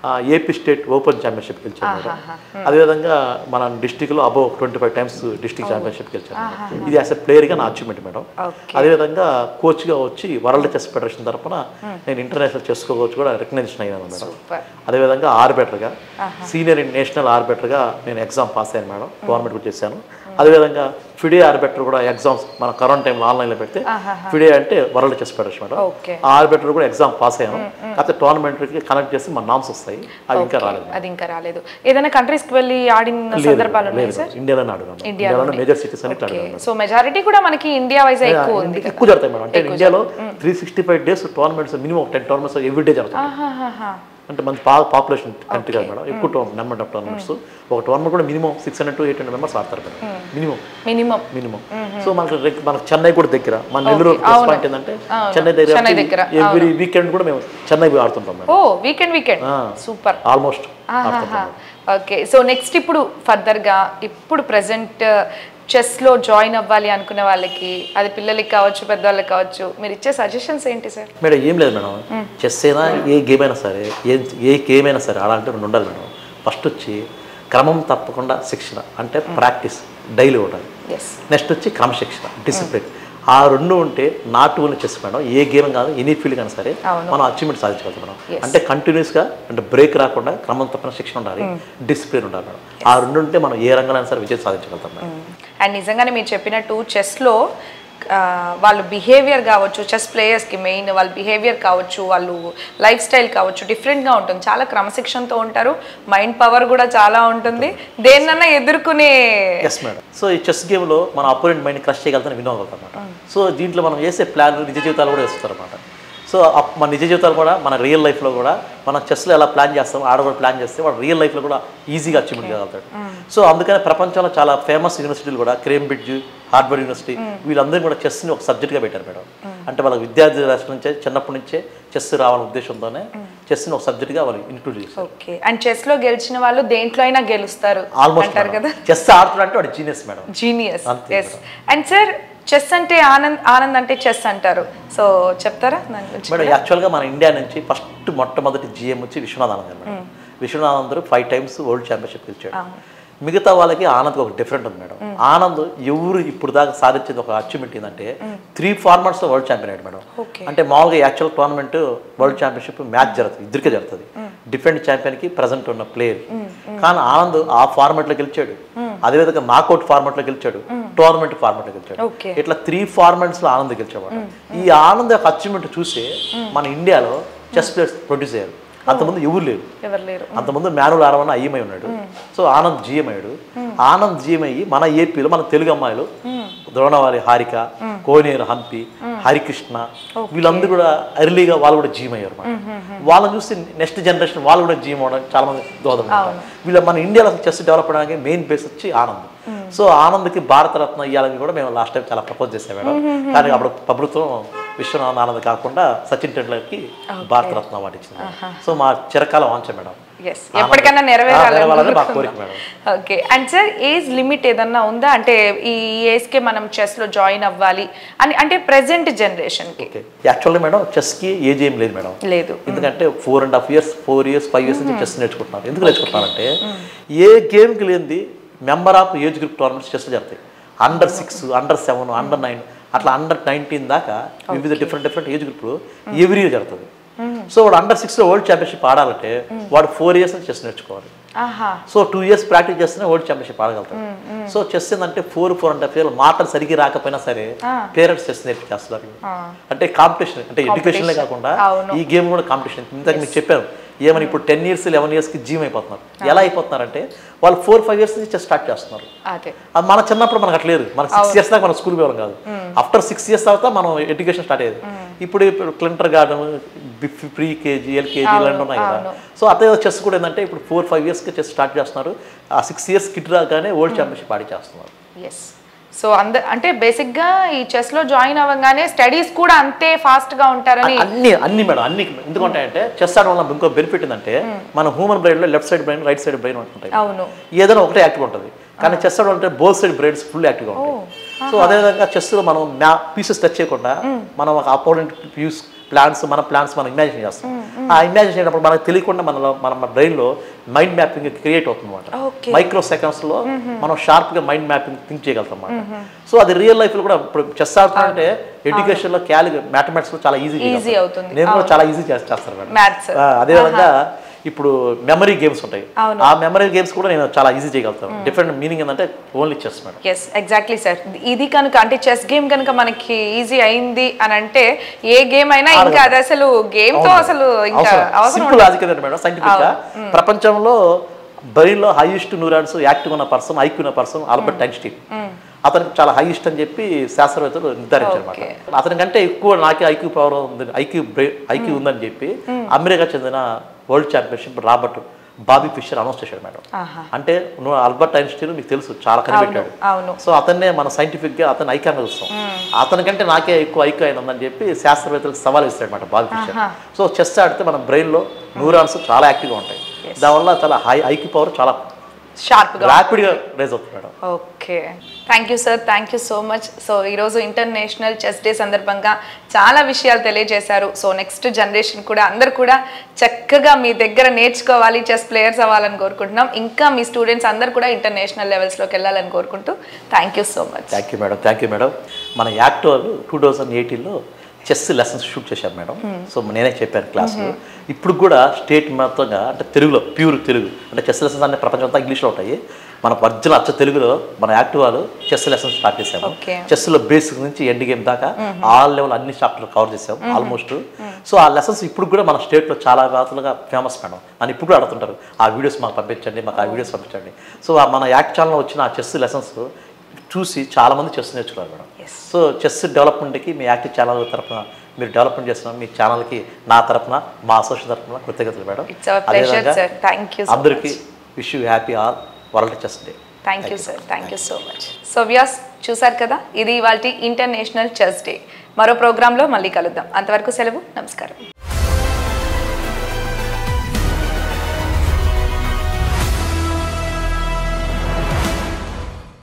ఏపీ స్టేట్ ఓపెన్ ఛాంపియన్షిప్ గెలిచాను మేడం అదేవిధంగా మన డిస్టిక్లో above twenty five times district championship గెలిచాను మేడం. ఇది యాజ్ ఎ ప్లేయర్గా నా అచీవ్మెంట్ మేడం ఓకే అదేవిధంగా కోచ్గా వచ్చి వరల్డ్ చెస్ ఫెడరేషన్ తరఫున నేను ఇంటర్నేషనల్ చెస్ కోచ్ కూడా రికగ్నైజేషన్ అయ్యాను మేడం సూపర్ అదేవిధంగా ఆర్బిటర్గా సీనియర్ నేషనల్ ఆర్బిటర్గా నేను ఎగ్జామ్ పాస్ అయ్యాను మేడం గవర్నమెంట్ కూడా చేశాను అదేవిధంగా ఫిడే ఆర్బిటర్ కూడా ఎగ్జామ్స్ మన కరోనా టైంలో ఆన్లైన్లో పెడితే ఫిడే అంటే world chess federation madam okay ఆ ఆర్బిటర్ కూడా ఎగ్జామ్ పాస్ అయ్యాను కాకపోతే టోర్నమెంట్కి కనెక్ట్ చేసి మన నామ్స్ వస్తాయి అవి ఇంకా రాలేదు అది ఇంకా రాలేదు ఏదైనా కంట్రీస్ కి వెళ్ళి ఆడిన సందర్భాలు ఉన్నాయి సార్ ఇండియాలోనే ఆడున్నాను ఇండియాలోనే మేజర్ సిటీస్ అని ఓకే సో మెజారిటీ కూడా మనకి ఇండియా వైజ్ ఎక్కువ ఉంది ఎక్కువ జరుగుతాయి మేడం అంటే ఇండియాలో three sixty five days tournaments minimum ten tournaments every day జరుగుతాయి ఆహాహాహా. అంటే మన బాగా పాపులేషన్ కంట్రీ కాదు మేడం ఎక్కువ టోర్ నెంబర్ ఆఫ్ టోర్నమెంట్స్ ఒక టోర్నమెంట్ కూడా minimum six hundred to eight hundred members ఆడతారు madam minimum minimum minimum so మనకు రెగ్- మనకు చెన్నై కూడా దగ్గర మన నెల్లూరు ప్లస్ పాయింట్ ఏంటంటే చెన్నై చెన్నై దగ్గర దగ్గర, ఎవ్రీ వీకెండ్ కూడా మేము చెన్నై పోయి ఆడుతుంటాం మేడం ఓ వీకెండ్ వీకెండ్ సూపర్ ఆల్మోస్ట్ ఆడుతుంటాం ఓకే సో నెక్స్ట్ ఇప్పుడు ఫర్దర్గా ఇప్పుడు ప్రజెంట్ చెస్లో జాయిన్ అవ్వాలి అనుకునే వాళ్ళకి అది పిల్లలకి కావచ్చు పెద్దవాళ్ళకి కావచ్చు మీరు ఇచ్చే సజెషన్స్ ఏంటి సార్ మేడం ఏం లేదు మేడం చెస్ అయినా ఏ గేమ్ అయినా సరే ఏ ఏ గేమ్ అయినా సరే ఆడాలంటే రెండు ఉండాలి మేడం ఫస్ట్ వచ్చి క్రమం తప్పకుండా శిక్షణ అంటే ప్రాక్టీస్ డైలీ ఉండాలి ఎస్ నెక్స్ట్ వచ్చి క్రమశిక్షణ డిసిప్లిన్ ఆ రెండు ఉంటే నాట్ ఓన్లీ చెస్ మేడం ఏ గేమ్ కాదు ఎనీ ఫీల్డ్ కానీ సరే అవును. మనం అచీవ్మెంట్ సాధించగలుగుతాం మేడం అంటే కంటిన్యూస్గా అంటే బ్రేక్ రాకుండా క్రమం తప్పన శిక్షణ ఉండాలి డిసిప్లిన్ ఉండాలి మేడం ఆ రెండు ఉంటే మనం ఏ రంగంలో సరే విజయం సాధించగలుగుతాం మేడం అండ్ నిజంగానే మీరు చెప్పినట్టు చెస్లో వాళ్ళు బిహేవియర్ కావచ్చు చెస్ ప్లేయర్స్కి మెయిన్ వాళ్ళ బిహేవియర్ కావచ్చు వాళ్ళు లైఫ్ స్టైల్ కావచ్చు డిఫరెంట్గా ఉంటుంది చాలా క్రమశిక్షణతో ఉంటారు మైండ్ పవర్ కూడా చాలా ఉంటుంది దేన్నన్నా ఎదుర్కొనే ఎస్ మేడం సో ఈ చెస్ గేమ్లో మన అపోనెంట్ మైండ్ క్రష్ చేయగలుగుతాం విన్ అవ్వగలుగుతాం అనమాట సో దీంట్లో మనం చేసే ప్లాన్ నిజ జీవితాలు కూడా వేస్తారు అనమాట సో అప్- మన నిజ జీవితాలు కూడా మన రియల్ లైఫ్లో కూడా మన చెస్లో ఎలా ప్లాన్ చేస్తాం ఆడ కూడా ప్లాన్ చేస్తే వాడు రియల్ లైఫ్లో కూడా ఈజీగా అచీవ్మెంట్ కాగలుగుతాడు సో అందుకనే ప్రపంచంలో చాలా ఫేమస్ యూనివర్సిటీలు కూడా క్రేంబ్రిడ్జ్ హార్వర్డ్ యూనివర్సిటీ వీళ్ళందరూ కూడా చెస్ని ఒక సబ్జెక్ట్గా పెట్టారు మేడం అంటే వాళ్ళ విద్యార్థి దశ నుంచే చిన్నప్పటి నుంచే చెస్ రావాలనే ఉద్దేశంతోనే చెస్ని ఒక సబ్జెక్ట్గా వాళ్ళు ఇంక్లూడ్ చేశారు ఓకే అండ్ చెస్లో గెలిచిన వాళ్ళు దేంట్లో అయినా గెలుస్తారు ఆల్మోస్ట్ అంటారు కదా చెస్ ఆడుతున్నట్టు వాడు జీనియస్ మేడం జీనియస్ అంతే ఎస్ అండ్ సార్ చెస్ అంటే ఆనంద్ ఆనంద్ అంటే చెస్ అంటారు సో చెప్తారా దాని గురించి మేడం యాక్చువల్గా మన ఇండియా నుంచి ఫస్ట్ మొట్టమొదటి జిఎం వచ్చి విశ్వనాథ్ ఆనంద్ గారు madam Vishwanath Anand five times world championship గెలిచాడు మిగతా వాళ్ళకి ఆనంద్ ఒక డిఫరెంట్ ఉంది మేడం ఆనంద్ ఎవరు ఇప్పుడు దాకా సాధించింది ఒక అచీవ్మెంట్ ఏంటంటే త్రీ ఫార్మాట్స్ వరల్డ్ ఛాంపియన్ అయ్యాడు మేడం ఓకే అంటే మామూలుగా actual tournament world championship match జరుగుతుంది ఇద్దరికే జరుగుతుంది డిఫరెంట్ ఛాంపియన్కి ప్రజెంట్ ఉన్న ప్లేయర్ కానీ ఆనంద్ ఆ ఫార్మాట్లో గెలిచాడు అదేవిధంగా నాకౌట్ ఫార్మాట్లో గెలిచాడు టోర్నమెంట్ ఫార్మాట్లో గెలిచాడు ఓకే ఇట్లా త్రీ ఫార్మాట్స్ లో ఆనంద్ గెలిచాడు ఈ ఆనంద్ యొక్క అచీవ్మెంట్ చూసి మన ఇండియాలో చెస్ ప్లేయర్స్ ప్రొడ్యూస్ అయ్యారు అంతకుముందు ఎవరు లేరు ఎవరు లేరు అంతకుముందు మానువల్ ఆరవన్న అయ్యమై ఉన్నాడు సో ఆనంద్ జిఎం అయ్యాడు ఆనంద్ జిఎం అయ్యి మన ఏపీలో మన తెలుగు అమ్మాయిలు ద్రోణవారి హారిక కోనేరు హంపి హరికృష్ణ వీళ్ళందరూ కూడా ఎర్లీగా వాళ్ళు కూడా జీఎం అయ్యారు అన్నమాట వాళ్ళని చూసి నెక్స్ట్ జనరేషన్ వాళ్ళు కూడా జీఎం అవడానికి చాలా మంది దోహదం వీళ్ళ మన ఇండియాలో చెస్ డెవలప్ అవడానికి మెయిన్ బేస్ వచ్చి ఆనంద్ సో ఆనంద్కి భారతరత్న ఇవ్వాలని కూడా మేము లాస్ట్ టైం చాలా ప్రపోజ్ చేసాం మేడం కానీ అప్పుడు ప్రభుత్వం విశ్వనాథ్ ఆనంద్ కాకుండా సచిన్ టెండూల్కర్కి భారతరత్న అవార్డు ఇచ్చింది సో మా చిరకాల వాంచ మేడం ఎస్ ఎప్పటికైనా నెరవేరాలని మా నెరవేరాలి కోరిక madam okay and sir age limit ఏదన్నా ఉందా అంటే ఈ ఏజ్కే మనం చెస్లో జాయిన్ అవ్వాలి అని అంటే ప్రెసెంట్ జనరేషన్కి ఓకే యాక్చువల్గా మేడం చెస్కి ఏజ్ ఏం లేదు మేడం లేదు ఎందుకంటే four and half years four years five years నుంచి చెస్ నేర్చుకుంటున్నారు ఎందుకు నేర్చుకుంటున్నారంటే ఏ గేమ్కి లేనిది member of age group tournaments chess జరుగుతాయి under six under seven under nine అట్లా అండర్ నైన్టీన్ దాకా వివిధ డిఫరెంట్ డిఫరెంట్ ఏజ్ గ్రూప్లు ఎవ్రీ ఇయర్ జరుగుతుంది సో వాడు అండర్ సిక్స్లో వరల్డ్ ఛాంపియన్షిప్ ఆడాలంటే వాడు ఫోర్ ఇయర్స్ నుంచి చెస్ నేర్చుకోవాలి ఆహా సో టూ ఇయర్స్ ప్రాక్టీస్ చేస్తేనే వరల్డ్ ఛాంపియన్షిప్ ఆడగలుగుతారు సో చెస్ ఏంటంటే four four and half year మాటలు సరిగ్గా రాకపోయినా సరే పేరెంట్స్ చెస్ నేర్పించేస్తున్నారు అంటే కాంపిటీషన్ అంటే ఎడ్యుకేషన్లే కాకుండా అవును. ఈ గేమ్ కూడా కాంపిటీషన్ ఇంతకు మీకు చెప్పాను ఏమని ఇప్పుడు టెన్ ఇయర్స్ లెవెన్ ఇయర్స్కి జీమ్ అయిపోతున్నారు ఎలా అయిపోతున్నారంటే వాళ్ళు ఫోర్ ఫైవ్ ఇయర్స్ నుంచి చెస్ స్టార్ట్ చేస్తున్నారు అదే అది మన చిన్నప్పుడు మనకు అట్లేదు మనకు సిక్స్ ఇయర్స్ దాకా మనం స్కూల్ పోవడం కాదు ఆఫ్టర్ సిక్స్ ఇయర్స్ తర్వాత మనం ఎడ్యుకేషన్ స్టార్ట్ అయ్యేది ఇప్పుడు ఇప్పుడు kindergarten pre KG LKG ఇలాంటి ఉన్నాయి కదా సో అదే చెస్ కూడా ఏంటంటే ఇప్పుడు ఫోర్ ఫైవ్ ఇయర్స్కి చెస్ స్టార్ట్ చేస్తున్నారు ఆ సిక్స్ ఇయర్స్ కిట్ రాగానే వరల్డ్ ఛాంపియన్షిప్ ఆడి చేస్తున్నారు ఎస్ సో అంద అంటే బేసిక్గా ఈ చెస్లో జాయిన్ అవ్వగానే స్టడీస్ కూడా అంతే ఫాస్ట్గా ఉంటారని అన్ని అన్ని మేడం అన్ని ఎందుకంటాయంటే చెస్ ఆడడం వల్ల ఇంకో బెనిఫిట్ ఏంటంటే మన హ్యూమన్ బ్రెయిన్ లో left side brain right side brain ఉంటాయి అవును ఏదైనా ఒకటే యాక్టివ్ ఉంటుంది కానీ చెస్ ఆడడం అంటే బోత్ సైడ్ బ్రెయిన్స్ ఫుల్ యాక్టివ్గా ఉంటాయి సో అదేవిధంగా చెస్లో మనం మ్యా పీసెస్ టచ్ చేయకుండా మనం ఒక అపోనెంట్ పీస్ ప్లాన్స్ మన ప్లాన్స్ మనం ఇమాజిన్ చేస్తాం ఆ ఇమాజిన్ చేయనప్పుడు మనకు తెలియకుండా మనలో మన బ్రెయిన్లో మైండ్ మ్యాపింగ్ క్రియేట్ అవుతుంది Okay. అనమాట మైక్రో సెకండ్స్లో మనం షార్ప్గా మైండ్ మ్యాపింగ్ థింక్ చేయగలుగుతాం అన్నమాట సో అది రియల్ లైఫ్లో కూడా ఇప్పుడు చెస్ ఆడుతుంటే ఎడ్యుకేషన్లో క్యాలి మ్యాథమెటిక్స్లో చాలా ఈజీ Easy అవుతుంది. నేను కూడా చాలా ఈజీ చేస్తాను మేడం మ్యాథ్స్ ఆ, అదేవిధంగా ఇప్పుడు మెమరీ గేమ్స్ ఉంటాయి అవును. ఆ మెమరీ గేమ్స్ కూడా నేను చాలా ఈజీ చేయగలుగుతాను డిఫరెంట్ మీనింగ్ ఏంటంటే only chess madam yes exactly sir ఇది కనుక అంటే చెస్ గేమ్ కనుక మనకి ఈజీ అయింది అని అంటే ఏ గేమ్ అయినా ఇంకా అది అసలు గేమ్ తో అసలు ఇంకా అవసరం సింపుల్ ఉండదు. లాజిక్ ఏంటంటే మేడం సైంటిఫిక్ గా ప్రపంచంలో బ్రెయిన్ లో హైయెస్ట్ న్యూరాన్స్ యాక్టివ్ ఉన్న పర్సన్ ఐక్యూ ఉన్న పర్సన్ ఆల్బర్ట్ ఐన్స్టీన్ అతనికి చాలా హైయెస్ట్ అని చెప్పి శాస్త్రవేత్తలు నిర్ధారించారు Okay. అనమాట అతని కంటే ఎక్కువ నాకే ఐక్యూ పవర్ ఉంది ఐక్యూ ఐక్యూ ఉందని చెప్పి అమెరికా చెందిన world championship Robert Bobby Fischer announce చేశాడు మేడం ఆహా. అంటే నువ్వు ఆల్బర్ట్ ఐన్స్టీన్ మీకు తెలుసు చాలా కనిపెట్టాడు అవును సో అతన్నే మన సైంటిఫిక్ గా అతను ఐకాన్ చూస్తాం అతనికంటే నాకే ఎక్కువ ఐక్యూ అయిన ఉందని చెప్పి శాస్త్రవేత్తలకు సవాల్ ఇస్తాడు అనమాట బాల్ ఫిషర్ సో చెస్ ఆడితే మన బ్రెయిన్ లో న్యూరాన్స్ చాలా యాక్టివ్గా ఉంటాయి దానివల్ల చాలా హై ఐక్యూ పవర్ చాలా షార్ప్ గా ర్యాపిడ్ గా రేజ్ అవుతుంది madam okay thank you sir thank you so much so ఈరోజు ఇంటర్నేషనల్ చెస్ డే సందర్భంగా చాలా విషయాలు తెలియజేశారు సో నెక్స్ట్ జనరేషన్ కూడా అందరు కూడా చక్కగా మీ దగ్గర నేర్చుకోవాలి చెస్ ప్లేయర్స్ అవ్వాలని కోరుకుంటున్నాం ఇంకా మీ స్టూడెంట్స్ అందరు కూడా ఇంటర్నేషనల్ లెవెల్స్లోకి వెళ్ళాలని కోరుకుంటూ thank you so much thank you madam thank you madam మన యాక్ట్ వాళ్ళు టూ థౌజండ్ ఎయిటీన్లో చెస్ లెసన్స్ షూట్ చేశారు మేడం సో నేనే చెప్పాను క్లాస్లో ఇప్పుడు కూడా స్టేట్ మొత్తంగా అంటే తెలుగులో ప్యూర్ తెలుగు అంటే చెస్ లెసన్స్ అనే ప్రపంచం అంతా ఇంగ్లీష్లో ఉంటాయి మన ఒరిజినల్ అచ్చ తెలుగులో మన యాక్టివ్ వాళ్ళు చెస్ లెసన్స్ స్టార్ట్ చేశాము Okay. చెస్లో బేసిక్ నుంచి ఎండ్ గేమ్ దాకా ఆల్ లెవెల్ అన్ని చాప్టర్లు కవర్ చేసాం ఆల్మోస్ట్ సో ఆ లెసన్స్ ఇప్పుడు కూడా మన స్టేట్లో చాలా రాత్రులుగా ఫేమస్ మేడం అని ఇప్పుడు కూడా అడుగుతుంటారు ఆ వీడియోస్ మాకు పంపించండి మాకు ఆ వీడియోస్ పంపించండి సో ఆ మన యాక్ట్ ఛానల్లో వచ్చిన ఆ చెస్ లెసన్స్ చూసి చాలా మంది చెస్ నేర్చుకున్నారు మేడం Yes. సో చెస్ డెవలప్మెంట్కి మీ యాక్టివ్ ఛానల్ తరపున మీరు డెవలప్మెంట్ చేస్తున్న మీ ఛానల్కి నా తరపున మా అసోసియేషన్ తరపున కృతజ్ఞతలు madam It's our pleasure, sir. Thank you so అందరికీ wish you happy all world chess day thank you sir thank you so much so Vyas చూసారు కదా ఇది ఇవాళ ఇంటర్నేషనల్ చెస్ డే మరో ప్రోగ్రాంలో మళ్ళీ కలుద్దాం అంతవరకు సెలవు నమస్కారం